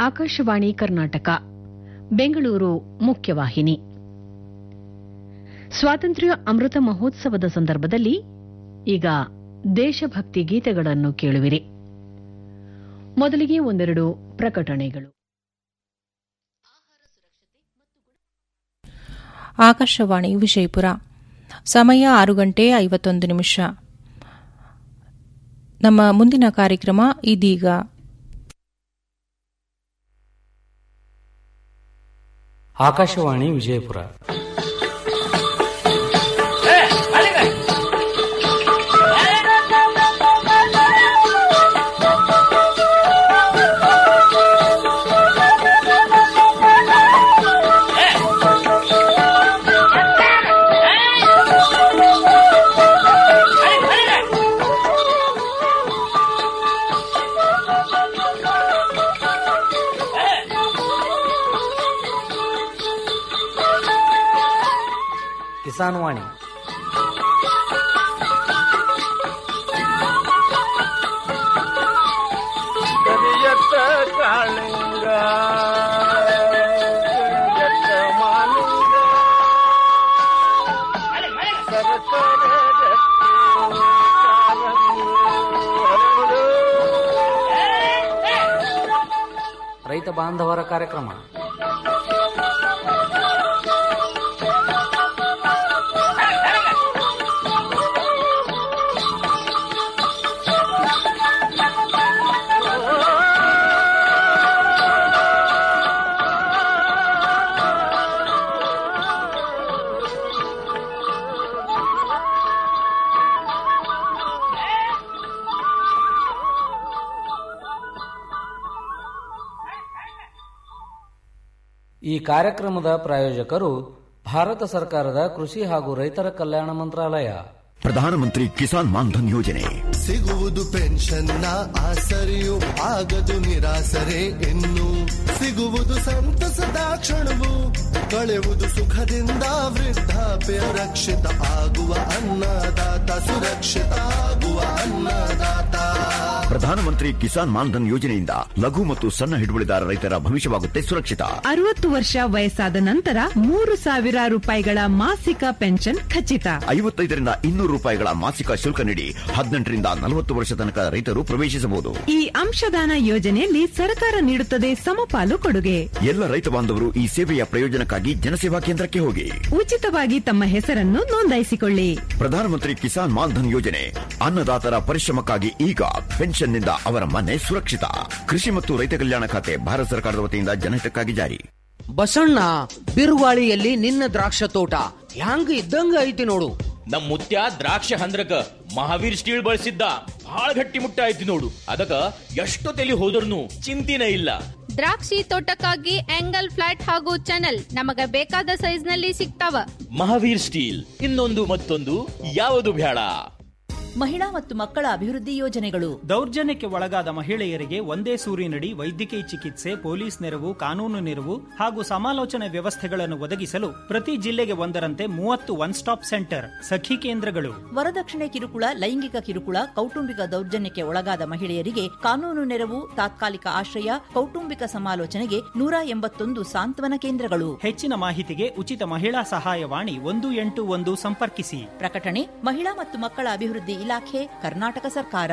ಆಕಾಶವಾಣಿ ಕರ್ನಾಟಕ ಬೆಂಗಳೂರು ಮುಖ್ಯವಾಹಿನಿ ಸ್ವಾತಂತ್ರ್ಯ ಅಮೃತ ಮಹೋತ್ಸವದ ಸಂದರ್ಭದಲ್ಲಿ ಈಗ ದೇಶಭಕ್ತಿ ಗೀತೆಗಳನ್ನು ಕೇಳುವಿರಿ ಮೊದಲಿಗೆ ಒಂದೆರಡು ಪ್ರಕಟಣೆಗಳು ಆಕಾಶವಾಣಿ ವಿಜಯಪುರ ಸಮಯ ಆರು ಗಂಟೆ ಐವತ್ತೊಂದು ನಿಮಿಷ ನಮ್ಮ ಮುಂದಿನ ಕಾರ್ಯಕ್ರಮ ಇದೀಗ ಆಕಾಶವಾಣಿ ವಿಜಯಪುರ ಕಿಸಾನ್ ವಾಣಿ ಕರಿಯತ್ತ ಕಾಳಿಂಗ ಕರಿಯತ್ತ ಮಾಲಿಂಗ ಸರಸರ ಗಟ್ಟಿ ಕಾಲಂಗು ಹರಡು. ರೈತ ಬಾಂಧವರ ಕಾರ್ಯಕ್ರಮ ಈ ಕಾರ್ಯಕ್ರಮದ ಪ್ರಾಯೋಜಕರು ಭಾರತ ಸರ್ಕಾರದ ಕೃಷಿ ಹಾಗೂ ರೈತರ ಕಲ್ಯಾಣ ಮಂತ್ರಾಲಯ ಪ್ರಧಾನಮಂತ್ರಿ ಕಿಸಾನ್ ಮಾನ್ಧನ್ ಯೋಜನೆ ಸಿಗುವುದು ಪೆನ್ಷನ್ನ ಆಸರೆಯು ಆಗದು ನಿರಾಸರೆ ಇನ್ನು ಸಿಗುವುದು ಸಂತಸದ ಕ್ಷಣವು ಕಳೆವುದು ಸುಖದಿಂದ ವೃದ್ಧಾಪ್ಯ ರಕ್ಷಿತ ಆಗುವ ಅನ್ನದಾತ ಸುರಕ್ಷಿತ ಆಗುವ ಅನ್ನದಾತ ಪ್ರಧಾನಮಂತ್ರಿ ಕಿಸಾನ್ ಮಾನ್ಧನ್ ಯೋಜನೆಯಿಂದ ಲಘು ಮತ್ತು ಸಣ್ಣ ಹಿಡುವಳಿದಾರ ರೈತರ ಭವಿಷ್ಯವಾಗುತ್ತೆ ಸುರಕ್ಷಿತ ಅರವತ್ತು ವರ್ಷ ವಯಸ್ಸಾದ ನಂತರ ಮೂರು ಸಾವಿರ ರೂಪಾಯಿಗಳ ಮಾಸಿಕ ಪೆನ್ಷನ್ ಖಚಿತ ಐವತ್ತೈದರಿಂದ ಇನ್ನೂರು ರೂಪಾಯಿಗಳ ಮಾಸಿಕ ಶುಲ್ಕ ನೀಡಿ ಹದಿನೆಂಟರಿಂದ ನಲವತ್ತು ವರ್ಷ ತನಕ ರೈತರು ಪ್ರವೇಶಿಸಬಹುದು ಈ ಅಂಶದಾನ ಯೋಜನೆಯಲ್ಲಿ ಸರ್ಕಾರ ನೀಡುತ್ತದೆ ಸಮಪಾಲು ಕೊಡುಗೆ ಎಲ್ಲ ರೈತ ಬಾಂಧವರು ಈ ಸೇವೆಯ ಪ್ರಯೋಜನಕ್ಕಾಗಿ ಜನಸೇವಾ ಕೇಂದ್ರಕ್ಕೆ ಹೋಗಿ ಉಚಿತವಾಗಿ ತಮ್ಮ ಹೆಸರನ್ನು ನೋಂದಾಯಿಸಿಕೊಳ್ಳಿ ಪ್ರಧಾನಮಂತ್ರಿ ಕಿಸಾನ್ ಮಾನ್ಧನ್ ಯೋಜನೆ ಅನ್ನದಾತರ ಪರಿಶ್ರಮಕ್ಕಾಗಿ ಈಗ ಪೆನ್ಷನ್ನಿಂದ ಅವರ ಮನೆ ಸುರಕ್ಷಿತ ಕೃಷಿ ಮತ್ತು ರೈತ ಕಲ್ಯಾಣ ಖಾತೆ ಭಾರತ ಸರ್ಕಾರದ ವತಿಯಿಂದ ಜನಹಿತಕ್ಕಾಗಿ ಜಾರಿ ಬಸಣ್ಣ ಬಿರುಗಾಳಿಯಲ್ಲಿ ನಿನ್ನ ದ್ರಾಕ್ಷ ತೋಟ ಹ್ಯಾಂಗ ಇದ್ದಂಗ ಐತಿ ನೋಡು ನಮ್ ಮುತ್ಯ ದ್ರಾಕ್ಷ ಹಂದ್ರಕ ಮಹಾವೀರ್ ಸ್ಟೀಲ್ ಬಳಸಿದ್ದ ಬಹಳ ಗಟ್ಟಿ ಮುಟ್ಟ ಐತಿ ನೋಡು ಅದಕ್ಕ ಎಷ್ಟು ತಲಿ ಹೋದ್ರೂ ಚಿಂತಿನ ಇಲ್ಲ ದ್ರಾಕ್ಷಿ ತೋಟಕ್ಕಾಗಿ ಆಂಗಲ್ ಫ್ಲಾಟ್ ಹಾಗೂ ಚಾನಲ್ ನಮಗ ಬೇಕಾದ ಸೈಜ್ ನಲ್ಲಿ ಸಿಗ್ತಾವ ಮಹಾವೀರ್ ಸ್ಟೀಲ್ ಇನ್ನೊಂದು ಮತ್ತೊಂದು ಯಾವುದು ಬೇಡ ಮಹಿಳಾ ಮತ್ತು ಮಕ್ಕಳ ಅಭಿವೃದ್ಧಿ ಯೋಜನೆಗಳು ದೌರ್ಜನ್ಯಕ್ಕೆ ಒಳಗಾದ ಮಹಿಳೆಯರಿಗೆ ಒಂದೇ ಸೂರಿನಡಿ ವೈದ್ಯಕೀಯ ಚಿಕಿತ್ಸೆ ಪೊಲೀಸ್ ನೆರವು ಕಾನೂನು ನೆರವು ಹಾಗೂ ಸಮಾಲೋಚನೆ ವ್ಯವಸ್ಥೆಗಳನ್ನು ಒದಗಿಸಲು ಪ್ರತಿ ಜಿಲ್ಲೆಗೆ ಒಂದರಂತೆ ಮೂವತ್ತು ಒನ್ ಸ್ಟಾಪ್ ಸೆಂಟರ್ ಸಖಿ ಕೇಂದ್ರಗಳು ವರದಕ್ಷಿಣೆ ಕಿರುಕುಳ ಲೈಂಗಿಕ ಕಿರುಕುಳ ಕೌಟುಂಬಿಕ ದೌರ್ಜನ್ಯಕ್ಕೆ ಒಳಗಾದ ಮಹಿಳೆಯರಿಗೆ ಕಾನೂನು ನೆರವು ತಾತ್ಕಾಲಿಕ ಆಶ್ರಯ ಕೌಟುಂಬಿಕ ಸಮಾಲೋಚನೆಗೆ ನೂರ ಎಂಬತ್ತೊಂದು ಸಾಂತ್ವನ ಕೇಂದ್ರಗಳು ಹೆಚ್ಚಿನ ಮಾಹಿತಿಗೆ ಉಚಿತ ಮಹಿಳಾ ಸಹಾಯವಾಣಿ ಒಂದು ಎಂಟು ಒಂದು ಸಂಪರ್ಕಿಸಿ ಪ್ರಕಟಣೆ ಮಹಿಳಾ ಮತ್ತು ಮಕ್ಕಳ ಅಭಿವೃದ್ಧಿ ಇಲಾಖೆ ಕರ್ನಾಟಕ ಸರ್ಕಾರ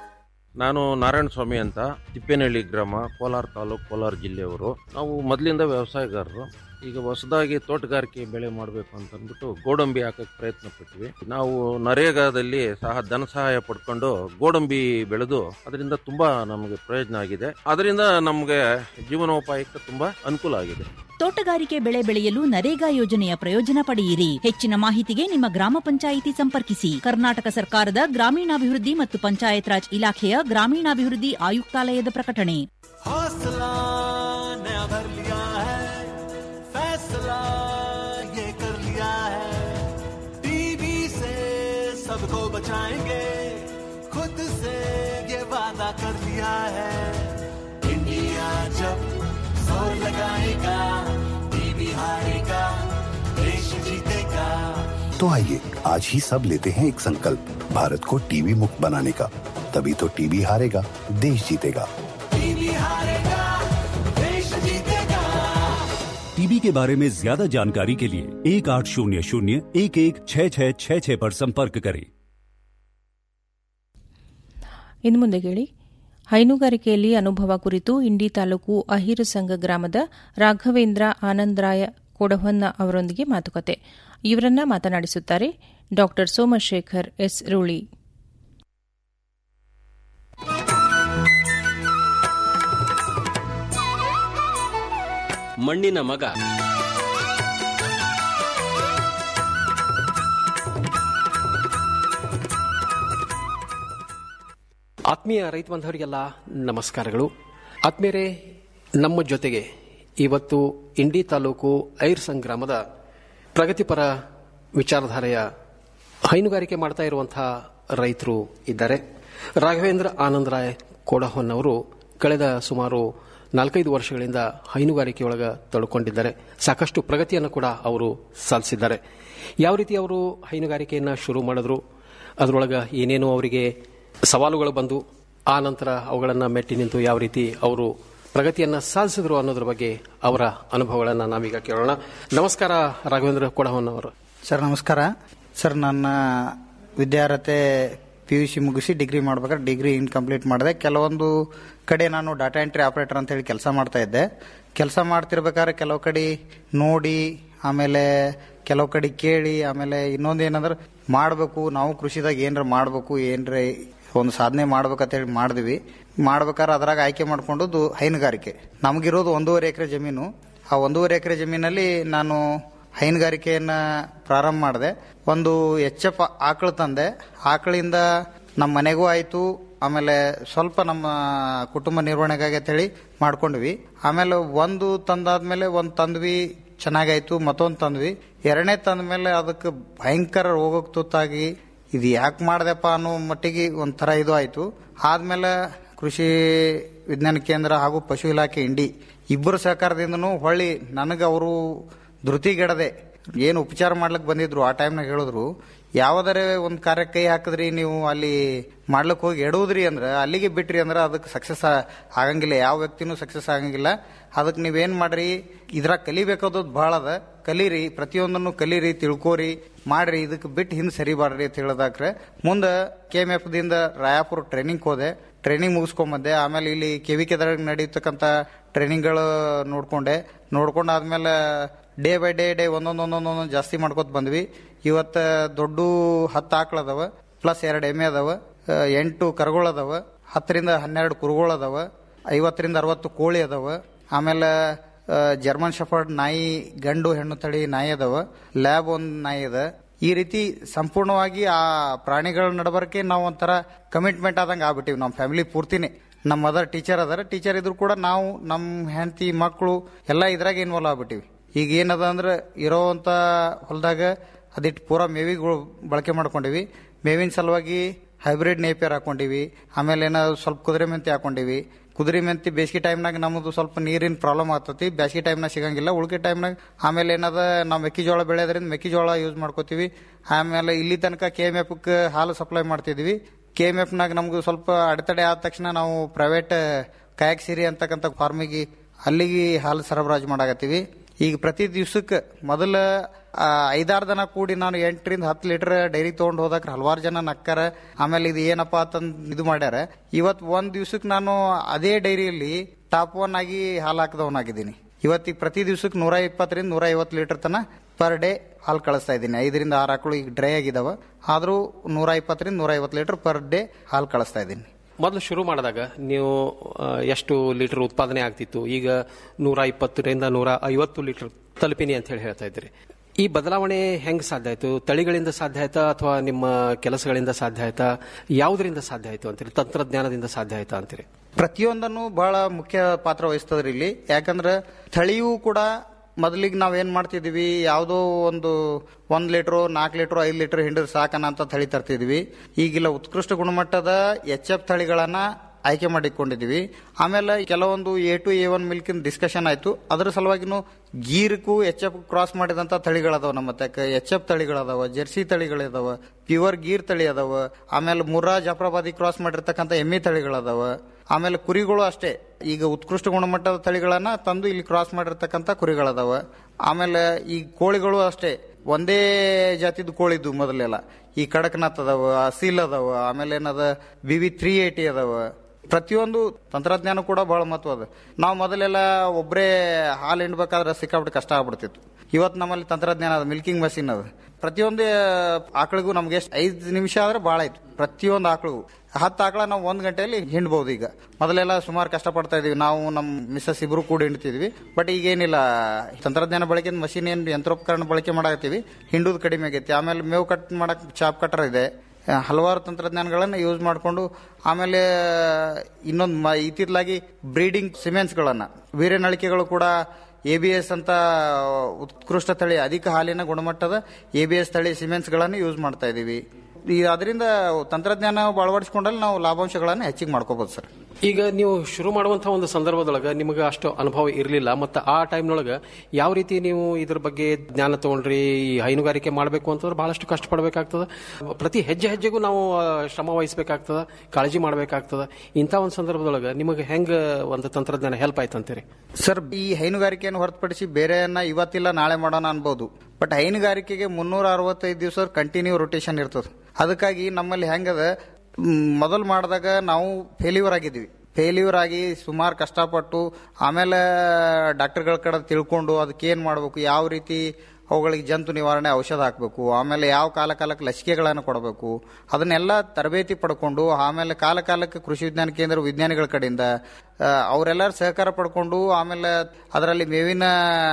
ನಾನು ನಾರಾಯಣ ಸ್ವಾಮಿ ಅಂತ ತಿಪ್ಪೇನಹಳ್ಳಿ ಗ್ರಾಮ ಕೋಲಾರ ತಾಲೂಕು ಕೋಲಾರ ಜಿಲ್ಲೆಯವರು ನಾವು ಮೊದಲಿಂದ ವ್ಯವಸಾಯಗಾರರು ಈಗ ಹೊಸದಾಗಿ ತೋಟಗಾರಿಕೆ ಬೆಳೆ ಮಾಡಬೇಕು ಅಂತ ಅಂದ್ಬಿಟ್ಟು ಗೋಡಂಬಿ ಹಾಕಕ್ಕೆ ಪ್ರಯತ್ನ ಪಟ್ವಿ ನಾವು ನರೇಗಾದಲ್ಲಿ ಸಹ ಧನ ಸಹಾಯ ಪಡ್ಕೊಂಡು ಗೋಡಂಬಿ ಬೆಳೆದು ಅದರಿಂದ ತುಂಬಾ ನಮಗೆ ಪ್ರಯೋಜನ ಆಗಿದೆ ಅದರಿಂದ ನಮಗೆ ಜೀವನೋಪಾಯಕ್ಕೆ ತುಂಬಾ ಅನುಕೂಲ ಆಗಿದೆ ತೋಟಗಾರಿಕೆ ಬೆಳೆ ಬೆಳೆಯಲು ನರೇಗಾ ಯೋಜನೆಯ ಪ್ರಯೋಜನ ಪಡೆಯಿರಿ ಹೆಚ್ಚಿನ ಮಾಹಿತಿಗೆ ನಿಮ್ಮ ಗ್ರಾಮ ಪಂಚಾಯಿತಿ ಸಂಪರ್ಕಿಸಿ ಕರ್ನಾಟಕ ಸರ್ಕಾರದ ಗ್ರಾಮೀಣಾಭಿವೃದ್ಧಿ ಮತ್ತು ಪಂಚಾಯತ್ ರಾಜ್ ಇಲಾಖೆಯ ಗ್ರಾಮೀಣಾಭಿವೃದ್ಧಿ ಆಯುಕ್ತಾಲಯದ ಪ್ರಕಟಣೆ हौसला नया भर लिया है फैसला ये कर लिया है टीबी से सबको बचाएंगे खुद से ये वादा कर लिया है इंडिया जब जोर लगाएगा टीबी हारेगा देश जीतेगा तो आइए आज ही सब लेते हैं एक संकल्प भारत को टीबी मुक्त बनाने का तभी तो टीबी हारेगा देश जीतेगा टीबी हारेगा देश टीबी के बारे में ज्यादा जानकारी के लिए एक आठ शून्य शून्य एक एक छः छः छः छः पर संपर्क करें ಇನ್ನು ಮುಂದೆ ಕೇಳಿ ಹೈನುಗಾರಿಕೆಯಲ್ಲಿ ಅನುಭವ ಕುರಿತು ಇಂಡಿ ತಾಲೂಕು ಅಹಿರು ಸಂಘ ಗ್ರಾಮದ ರಾಘವೇಂದ್ರ ಆನಂದರಾಯ ಕೊಡಹೊನ್ನ ಅವರೊಂದಿಗೆ ಮಾತುಕತೆ ಇವರನ್ನ ಮಾತನಾಡಿಸುತ್ತಾರೆ ಡಾ ಸೋಮಶೇಖರ್ ಎಸ್ ರೂಳಿ ಮಣ್ಣಿನ ಮಗ ಆತ್ಮೀಯ ರೈತ ಬಾಂಧವರಿಗೆಲ್ಲ ನಮಸ್ಕಾರಗಳು ಆತ್ಮೀಯರೇ ನಮ್ಮ ಜೊತೆಗೆ ಇವತ್ತು ಇಂಡಿ ತಾಲೂಕು ಐರ್ ಸಂಗ್ರಾಮದ ಪ್ರಗತಿಪರ ವಿಚಾರಧಾರೆಯ ಹೈನುಗಾರಿಕೆ ಮಾಡ್ತಾ ಇರುವಂತಹ ರೈತರು ಇದ್ದಾರೆ ರಾಘವೇಂದ್ರ ಆನಂದರಾಯ್ ಕೋಡಹೊನ್ನವರು ಕಳೆದ ಸುಮಾರು ನಾಲ್ಕೈದು ವರ್ಷಗಳಿಂದ ಹೈನುಗಾರಿಕೆಯೊಳಗ ತೊಡ್ಕೊಂಡಿದ್ದಾರೆ ಸಾಕಷ್ಟು ಪ್ರಗತಿಯನ್ನು ಕೂಡ ಅವರು ಸಾಧಿಸಿದ್ದಾರೆ ಯಾವ ರೀತಿ ಅವರು ಹೈನುಗಾರಿಕೆಯನ್ನು ಶುರು ಮಾಡಿದ್ರು ಅದರೊಳಗೆ ಏನೇನು ಅವರಿಗೆ ಸವಾಲುಗಳು ಬಂದು ಆ ನಂತರ ಅವುಗಳನ್ನು ಮೆಟ್ಟಿ ನಿಂತು ಯಾವ ರೀತಿ ಅವರು ಪ್ರಗತಿಯನ್ನು ಸಾಧಿಸಿದ್ರು ಅನ್ನೋದ್ರ ಬಗ್ಗೆ ಅವರ ಅನುಭವಗಳನ್ನು ನಾವೀಗ ಕೇಳೋಣ ನಮಸ್ಕಾರ ರಾಘವೇಂದ್ರ ಕೊಡಹವನ್ ಅವರು ಸರ್ ನಮಸ್ಕಾರ ಸರ್ ನನ್ನ ವಿದ್ಯಾರ್ಹತೆ ಪಿ ಯು ಸಿ ಮುಗಿಸಿ ಡಿಗ್ರಿ ಮಾಡ್ಬೇಕಾದ್ರೆ ಡಿಗ್ರಿ ಇನ್ಕಂಪ್ಲೀಟ್ ಮಾಡಿದೆ ಕೆಲವೊಂದು ಕಡೆ ನಾನು ಡಾಟಾ ಎಂಟ್ರಿ ಆಪರೇಟರ್ ಅಂತ ಹೇಳಿ ಕೆಲಸ ಮಾಡ್ತಾ ಇದ್ದೆ ಕೆಲಸ ಮಾಡ್ತಿರ್ಬೇಕಾದ್ರೆ ಕೆಲವು ಕಡೆ ನೋಡಿ ಆಮೇಲೆ ಕೆಲವು ಕಡೆ ಕೇಳಿ ಆಮೇಲೆ ಇನ್ನೊಂದು ಏನಂದ್ರೆ ಮಾಡಬೇಕು ನಾವು ಕೃಷಿದಾಗ ಏನರ ಮಾಡಬೇಕು ಏನರ ಒಂದು ಸಾಧನೆ ಮಾಡ್ಬೇಕಂತ ಹೇಳಿ ಮಾಡಿದ್ವಿ ಮಾಡ್ಬೇಕಾದ್ರೆ ಅದ್ರಾಗ ಆಯ್ಕೆ ಮಾಡ್ಕೊಂಡದ್ದು ಹೈನುಗಾರಿಕೆ ನಮಗಿರೋದು ಒಂದೂವರೆ ಎಕರೆ ಜಮೀನು ಆ ಒಂದೂವರೆ ಎಕರೆ ಜಮೀನಲ್ಲಿ ನಾನು ಹೈನುಗಾರಿಕೆಯನ್ನ ಪ್ರಾರಂಭ ಮಾಡಿದೆ ಒಂದು ಎಚ್ ಎಫ್ ಆಕಳು ತಂದೆ ಆಕಳಿಂದ ನಮ್ಮ ಮನೆಗೂ ಆಯಿತು ಆಮೇಲೆ ಸ್ವಲ್ಪ ನಮ್ಮ ಕುಟುಂಬ ನಿರ್ವಹಣೆಗಾಗಿ ಅಂತೇಳಿ ಮಾಡ್ಕೊಂಡ್ವಿ ಆಮೇಲೆ ಒಂದು ತಂದಾದ್ಮೇಲೆ ಒಂದು ತಂದ್ವಿ ಚೆನ್ನಾಗಾಯ್ತು ಮತ್ತೊಂದು ತಂದ್ವಿ ಎರಡನೇ ತಂದ ಮೇಲೆ ಅದಕ್ಕೆ ಭಯಂಕರ ರೋಗಕ್ಕೆ ತುತ್ತಾಗಿ ಇದು ಯಾಕೆ ಮಾಡ್ದೆಪ್ಪ ಅನ್ನೋ ಮಟ್ಟಿಗೆ ಒಂಥರ ಇದು ಆಯಿತು ಆದ್ಮೇಲೆ ಕೃಷಿ ವಿಜ್ಞಾನ ಕೇಂದ್ರ ಹಾಗೂ ಪಶು ಇಲಾಖೆ ಇಂಡಿ ಇಬ್ಬರು ಸಹಕಾರದಿಂದನೂ ಹೊಳ್ಳಿ ನನಗೆ ಅವರು ಧೃತಿಗೆಡದೆ ಏನು ಉಪಚಾರ ಮಾಡ್ಲಿಕ್ಕೆ ಬಂದಿದ್ರು ಆ ಟೈಮ್ನಾಗ ಹೇಳಿದ್ರು ಯಾವುದರೇ ಒಂದು ಕಾರ್ಯಕ್ಕೆ ಕೈ ಹಾಕಿದ್ರಿ ನೀವು ಅಲ್ಲಿ ಮಾಡ್ಲಿಕ್ಕೆ ಹೋಗಿ ಎಡುವುದ್ರಿ ಅಂದ್ರೆ ಅಲ್ಲಿಗೆ ಬಿಟ್ರಿ ಅಂದ್ರೆ ಅದಕ್ಕೆ ಸಕ್ಸಸ್ ಆಗಂಗಿಲ್ಲ ಯಾವ ವ್ಯಕ್ತಿನೂ ಸಕ್ಸಸ್ ಆಗಂಗಿಲ್ಲ ಅದಕ್ಕೆ ನೀವೇನ್ ಮಾಡ್ರಿ ಇದ್ರಾಗ ಕಲಿಬೇಕಾದದ್ದು ಭಾಳ ಅದ ಕಲೀರಿ ಪ್ರತಿಯೊಂದನ್ನು ಕಲೀರಿ ತಿಳ್ಕೋರಿ ಮಾಡ್ರಿ ಇದಕ್ಕೆ ಬಿಟ್ಟು ಹಿಂದೆ ಸರಿಬಾರ್ರಿ ಅಂತ ಹೇಳಿದಾಕ್ರೆ ಮುಂದೆ ಕೆ ಎಮ್ ಎಫ್ ದಿಂದ ರಾಯಾಪುರ ಟ್ರೈನಿಂಗ್ ಹೋದೆ ಟ್ರೈನಿಂಗ್ ಮುಗಿಸ್ಕೊಂಬಂದೆ ಆಮೇಲೆ ಇಲ್ಲಿ ಕೆ ವಿ ಕೆದಾಗ ನಡೀತಕ್ಕಂಥ ಟ್ರೈನಿಂಗ್ಗಳು ನೋಡ್ಕೊಂಡೆ ನೋಡ್ಕೊಂಡಾದ್ಮೇಲೆ ಡೇ ಬೈ ಡೇ ಡೇ ಒಂದೊಂದು ಒಂದೊಂದು ಒಂದೊಂದು ಜಾಸ್ತಿ ಮಾಡ್ಕೊತ ಬಂದ್ವಿ ಇವತ್ತು ದೊಡ್ಡ ಹತ್ತು ಆಕಳು ಅದಾವ ಪ್ಲಸ್ ಎರಡು ಎಮ್ಮೆ ಅದಾವ ಆ, ಎಂಟು ಕರುಗಳು ಅದಾವ ಹತ್ತರಿಂದ ಹನ್ನೆರಡು ಕುರುಗಳು ಅದಾವ ಐವತ್ತರಿಂದ ಅರವತ್ತು ಕೋಳಿ ಅದಾವ ಆಮೇಲೆ ಆ, ಜರ್ಮನ್ ಶಫರ್ಡ್ ನಾಯಿ ಗಂಡು ಹೆಣ್ಣು ತಳಿ ನಾಯಿ ಅದಾವ ಲ್ಯಾಬ್ ಒಂದು ನಾಯಿ ಅದ ಈ ರೀತಿ ಸಂಪೂರ್ಣವಾಗಿ ಆ ಪ್ರಾಣಿಗಳ ನಡಬರ್ಕೆ ನಾವು ಒಂಥರ ಕಮಿಟ್ಮೆಂಟ್ ಆದಂಗೆ ಆಗ್ಬಿಟ್ಟಿವಿ ನಮ್ಮ ಫ್ಯಾಮಿಲಿ ಪೂರ್ತಿನೇ ನಮ್ಮ ಮದರ್ ಟೀಚರ್ ಅದಾರ ಟೀಚರ್ ಇದ್ರು ಕೂಡ ನಾವು ನಮ್ಮ ಹೆಂಡತಿ ಮಕ್ಕಳು ಎಲ್ಲ ಇದ್ರಾಗ ಇನ್ವಾಲ್ವ್ ಆಗ್ಬಿಟ್ಟಿವಿ ಈಗ ಏನದ ಅಂದ್ರೆ ಇರೋವಂಥ ಹೊಲದಾಗ ಅದಿಟ್ಟು ಪೂರಾ ಮೇವಿಗಳು ಬಳಕೆ ಮಾಡ್ಕೊಂಡಿವಿ ಮೇವಿನ ಸಲುವಾಗಿ ಹೈಬ್ರಿಡ್ ನೇಪಿಯರ್ ಹಾಕೊಂಡಿವಿ ಆಮೇಲೆ ಏನೋ ಸ್ವಲ್ಪ ಕುದುರೆ ಮೆಂತಿ ಹಾಕೊಂಡಿವಿ ಕುದುರೆ ಮೆಂತಿ ಬೇಸಿಗೆ ಟೈಮ್ನಾಗ ನಮ್ಮದು ಸ್ವಲ್ಪ ನೀರಿನ ಪ್ರಾಬ್ಲಮ್ ಆಗ್ತತಿ ಬೇಸಿಗೆ ಟೈಮ್ನಾಗ ಸಿಗಂಗಿಲ್ಲ ಉಳ್ಕೆ ಟೈಮ್ನಾಗ ಆಮೇಲೆ ಏನದ ನಾವು ಮೆಕ್ಕೆಜೋಳ ಬೆಳೆಯೋದ್ರಿಂದ ಮೆಕ್ಕೆಜೋಳ ಯೂಸ್ ಮಾಡ್ಕೋತೀವಿ ಆಮೇಲೆ ಇಲ್ಲಿ ತನಕ ಕೆ ಎಮ್ ಎಫ್ ಹಾಲು ಸಪ್ಲೈ ಮಾಡ್ತಿದ್ವಿ ಕೆ ಎಮ್ ಎಫ್ನಾಗ ನಮ್ಗೆ ಸ್ವಲ್ಪ ಅಡೆತಡೆ ಆದ ತಕ್ಷಣ ನಾವು ಪ್ರೈವೇಟ್ ಕಾಯಕ್ ಸಿರಿ ಅಂತಕ್ಕಂಥ ಫಾರ್ಮಿಗೆ ಅಲ್ಲಿಗೆ ಹಾಲು ಸರಬರಾಜು ಮಾಡಾಕತ್ತೀವಿ ಈಗ ಪ್ರತಿ ದಿವ್ಸಕ್ಕೆ ಮೊದಲ ಆ, ಐದಾರು ದನ ಕೂಡಿ ನಾನು ಎಂಟರಿಂದ ಹತ್ತು ಲೀಟರ್ ಡೈರಿ ತೊಗೊಂಡು ಹೋದಾಕ್ರ ಹಲವಾರು ಜನ ನಕ್ಕಾರ ಆಮೇಲೆ ಇದು ಏನಪ್ಪಾ ಅಂತಂದ್ ಇದು ಮಾಡ್ಯಾರ ಇವತ್ತು ಒಂದ್ ದಿವ್ಸಕ್ಕೆ ನಾನು ಅದೇ ಡೈರಿಯಲ್ಲಿ ಟಾಪ್ ಒನ್ ಆಗಿ ಹಾಲು ಹಾಕಿದವನಾಗಿದ್ದೀನಿ ಇವತ್ತಿಗೆ ಪ್ರತಿ ದಿವ್ಸಕ್ಕೆ ನೂರ ಇಪ್ಪತ್ತರಿಂದ ನೂರ ಐವತ್ತು ಲೀಟರ್ ತನ ಪರ್ ಡೇ ಹಾಲು ಕಳಿಸ್ತಾ ಇದ್ದೀನಿ ಐದರಿಂದ ಆರು ಆಕಳು ಈಗ ಡ್ರೈ ಆಗಿದಾವ ಆದರೂ ನೂರ ಇಪ್ಪತ್ತರಿಂದ ನೂರ ಐವತ್ತು ಲೀಟರ್ ಪರ್ ಡೇ ಹಾಲು ಕಳಿಸ್ತಾ ಇದ್ದೀನಿ ಮೊದಲು ಶುರು ಮಾಡಿದಾಗ ನೀವು ಆ, ಎಷ್ಟು ಲೀಟರ್ ಉತ್ಪಾದನೆ ಆಗ್ತಿತ್ತು ಈಗ ನೂರ ಇಪ್ಪತ್ತರಿಂದ ನೂರ ಐವತ್ತು ಲೀಟರ್ ತಲುಪಿನಿ ಅಂತ ಹೇಳಿ ಹೇಳ್ತಾ ಇದ್ರಿ ಈ ಬದಲಾವಣೆ ಹೆಂಗ್ ಸಾಧ್ಯ ಆಯ್ತು ತಳಿಗಳಿಂದ ಸಾಧ್ಯ ಆಯ್ತಾ ಅಥವಾ ನಿಮ್ಮ ಕೆಲಸಗಳಿಂದ ಸಾಧ್ಯ ಆಯ್ತಾ ಯಾವುದರಿಂದ ಸಾಧ್ಯ ಆಯ್ತು ಅಂತೀರಿ ತಂತ್ರಜ್ಞಾನದಿಂದ ಸಾಧ್ಯ ಆಯ್ತಾ ಅಂತೀರಿ ಪ್ರತಿಯೊಂದನ್ನು ಬಹಳ ಮುಖ್ಯ ಪಾತ್ರ ವಹಿಸ್ತದ್ರಿ ಇಲ್ಲಿ ಯಾಕಂದ್ರೆ ತಳಿಯೂ ಕೂಡ ಮೊದಲಿಗೆ ನಾವೇನ್ ಮಾಡ್ತಿದ್ವಿ ಯಾವುದೋ ಒಂದು ಒಂದ್ ಲೀಟ್ರು ನಾಲ್ಕು ಲೀಟ್ರು ಐದು ಲೀಟರ್ ಹಿಂಡಿದ್ರೆ ಸಾಕನ ಅಂತ ತಳಿ ತರ್ತಿದ್ವಿ ಈಗಿಲ್ಲ ಉತ್ಕೃಷ್ಟ ಗುಣಮಟ್ಟದ ಎಚ್ ಎಫ್ ತಳಿಗಳನ್ನ ಆಯ್ಕೆ ಮಾಡಿಕೊಂಡಿದ್ದೀವಿ ಆಮೇಲೆ ಕೆಲವೊಂದು ಎ ಟು ಎ ಒನ್ ಮಿಲ್ಕಿನ ಡಿಸ್ಕಷನ್ ಆಯಿತು ಅದ್ರ ಸಲುವಾಗಿನೂ ಗೀರ್ಗೂ ಎಚ್ ಎಫ್ ಕ್ರಾಸ್ ಮಾಡಿದಂಥ ತಳಿಗಳದಾವ ನಮ್ಮ ಮತ್ತೆ ಎಚ್ ಎಫ್ ತಳಿಗಳದಾವ ಜೆರ್ಸಿ ತಳಿಗಳಿದಾವ ಪ್ಯೂರ್ ಗೀರ್ ತಳಿ ಅದಾವ ಆಮೇಲೆ ಮುರ್ರಾ ಜಾಫ್ರಾಬಾದಿ ಕ್ರಾಸ್ ಮಾಡಿರ್ತಕ್ಕಂಥ ಎಮ್ಮೆ ತಳಿಗಳದಾವ ಆಮೇಲೆ ಕುರಿಗಳು ಅಷ್ಟೇ ಈಗ ಉತ್ಕೃಷ್ಟ ಗುಣಮಟ್ಟದ ತಳಿಗಳನ್ನ ತಂದು ಇಲ್ಲಿ ಕ್ರಾಸ್ ಮಾಡಿರ್ತಕ್ಕಂಥ ಕುರಿಗಳದಾವ ಆಮೇಲೆ ಈ ಕೋಳಿಗಳು ಅಷ್ಟೇ ಒಂದೇ ಜಾತಿದ ಕೋಳಿದ್ದು ಮೊದಲೆಲ್ಲ ಈ ಕಡಕ್ನಾಥ್ ಅದಾವ ಅಸೀಲ್ ಅದಾವ ಆಮೇಲೆ ಏನದ ಬಿ ವಿ ತ್ರೀ ಏಟಿ ಅದಾವ ಪ್ರತಿಯೊಂದು ತಂತ್ರಜ್ಞಾನ ಕೂಡ ಬಹಳ ಮಹತ್ವ ಅದ ನಾವು ಮೊದಲೆಲ್ಲ ಒಬ್ಬರೇ ಹಾಲು ಹಿಂಡ್ಬೇಕಾದ್ರೆ ಸಿಕ್ಕಾಬಿಟ್ಟು ಕಷ್ಟ ಆಗ್ಬಿಡ್ತಿತ್ತು ಇವತ್ತು ನಮ್ಮಲ್ಲಿ ತಂತ್ರಜ್ಞಾನ ಅದ ಮಿಲ್ಕಿಂಗ್ ಮಷಿನ್ ಅದ ಪ್ರತಿಯೊಂದು ಆಕಳಿಗೂ ನಮ್ಗೆ ಎಷ್ಟು ಐದು ನಿಮಿಷ ಆದ್ರೆ ಭಾಳ ಆಯ್ತು ಪ್ರತಿಯೊಂದು ಆಕಳಿಗೂ ಹತ್ತು ಆಕಳ ನಾವು ಒಂದು ಗಂಟೆಯಲ್ಲಿ ಹಿಂಡ್ಬೋದು ಈಗ ಮೊದಲೆಲ್ಲ ಸುಮಾರು ಕಷ್ಟಪಡ್ತಾ ಇದೀವಿ ನಾವು ನಮ್ಮ ಮಿಸ್ಸಸ್ ಇಬ್ರು ಕೂಡ ಹಿಂಡ್ತಿದ್ವಿ ಬಟ್ ಈಗೇನಿಲ್ಲ ತಂತ್ರಜ್ಞಾನ ಬಳಕೆ ಮಷಿನ್ ಏನು ಯಂತ್ರೋಪಕರಣ ಬಳಕೆ ಮಾಡಾಕತ್ತೀವಿ ಹಿಂಡುದು ಕಡಿಮೆ ಆಗೈತಿ ಆಮೇಲೆ ಮೇವು ಕಟ್ ಮಾಡಕ್ ಚಾಪ್ ಕಟ್ಟರ್ ಇದೆ ಆ, ಹಲವಾರು ತಂತ್ರಜ್ಞಾನಗಳನ್ನು ಯೂಸ್ ಮಾಡಿಕೊಂಡು ಆಮೇಲೆ ಇನ್ನೊಂದು ಮ ಇತ್ತಿತ್ತಲಾಗಿ ಬ್ರೀಡಿಂಗ್ ಸಿಮೆನ್ಸ್ಗಳನ್ನು ವೀರ್ಯನಳಿಕೆಗಳು ಕೂಡ ಎ ಬಿ ಎಸ್ ಅಂತ ಉತ್ಕೃಷ್ಟ ತಳಿ ಅಧಿಕ ಹಾಲಿನ ಗುಣಮಟ್ಟದ ಎ ಬಿ ಎಸ್ ತಳಿ ಸಿಮೆಂಟ್ಸ್ಗಳನ್ನು ಯೂಸ್ ಮಾಡ್ತಾ ಇದ್ದೀವಿ ಈ ಅದರಿಂದ ತಂತ್ರಜ್ಞಾನ ಅಳವಡಿಸ್ಕೊಂಡಲ್ಲಿ ನಾವು ಲಾಭಾಂಶಗಳನ್ನು ಹೆಚ್ಚಿಗೆ ಮಾಡ್ಕೋಬಹುದು ಸರ್ ಈಗ ನೀವು ಶುರು ಮಾಡುವಂತಹ ಒಂದು ಸಂದರ್ಭದೊಳಗೆ ನಿಮಗೆ ಅಷ್ಟು ಅನುಭವ ಇರಲಿಲ್ಲ ಮತ್ತು ಆ ಟೈಮ್ನೊಳಗೆ ಯಾವ ರೀತಿ ನೀವು ಇದ್ರ ಬಗ್ಗೆ ಜ್ಞಾನ ತಗೊಂಡ್ರಿ ಈ ಹೈನುಗಾರಿಕೆ ಮಾಡಬೇಕು ಅಂತಂದ್ರೆ ಬಹಳಷ್ಟು ಕಷ್ಟಪಡಬೇಕಾಗ್ತದೆ ಪ್ರತಿ ಹೆಜ್ಜೆ ಹೆಜ್ಜೆಗೂ ನಾವು ಆ, ಶ್ರಮ ವಹಿಸಬೇಕಾಗ್ತದೆ ಕಾಳಜಿ ಮಾಡಬೇಕಾಗ್ತದೆ ಇಂಥ ಒಂದು ಸಂದರ್ಭದೊಳಗೆ ನಿಮಗೆ ಹೆಂಗೆ ಒಂದು ತಂತ್ರಜ್ಞಾನ ಹೆಲ್ಪ್ ಆಯ್ತು ಅಂತೀರಿ ಸರ್ ಈ ಹೈನುಗಾರಿಕೆಯನ್ನು ಹೊರತುಪಡಿಸಿ ಬೇರೆಯನ್ನ ಇವತ್ತಿಲ್ಲ ನಾಳೆ ಮಾಡೋಣ ಅನ್ಬೋದು ಬಟ್ ಹೈನುಗಾರಿಕೆಗೆ ಮುನ್ನೂರ ಅರವತ್ತೈದು ದಿವಸ ಕಂಟಿನ್ಯೂ ರೊಟೇಷನ್ ಇರ್ತದೆ ಅದಕ್ಕಾಗಿ ನಮ್ಮಲ್ಲಿ ಹೆಂಗದ ಮೊದಲು ಮಾಡಿದಾಗ ನಾವು ಫೇಲ್ಯೂರ್ ಆಗಿದ್ವಿ ಫೇಲ್ಯೂರ್ ಆಗಿ ಸುಮಾರು ಕಷ್ಟಪಟ್ಟು ಆಮೇಲೆ ಡಾಕ್ಟರ್ಗಳ ಕಡೆ ತಿಳ್ಕೊಂಡು ಅದಕ್ಕೆ ಏನು ಮಾಡಬೇಕು ಯಾವ ರೀತಿ ಅವುಗಳಿಗೆ ಜಂತು ನಿವಾರಣೆ ಔಷಧ ಹಾಕಬೇಕು ಆಮೇಲೆ ಯಾವ ಕಾಲ ಕಾಲಕ್ಕೆ ಲಸಿಕೆಗಳನ್ನು ಕೊಡಬೇಕು ಅದನ್ನೆಲ್ಲ ತರಬೇತಿ ಪಡ್ಕೊಂಡು ಆಮೇಲೆ ಕಾಲ ಕಾಲಕ್ಕೆ ಕೃಷಿ ವಿಜ್ಞಾನ ಕೇಂದ್ರ ವಿಜ್ಞಾನಿಗಳ ಕಡೆಯಿಂದ ಆ, ಅವರೆಲ್ಲರೂ ಸಹಕಾರ ಪಡ್ಕೊಂಡು ಆಮೇಲೆ ಅದರಲ್ಲಿ ಮೇವಿನ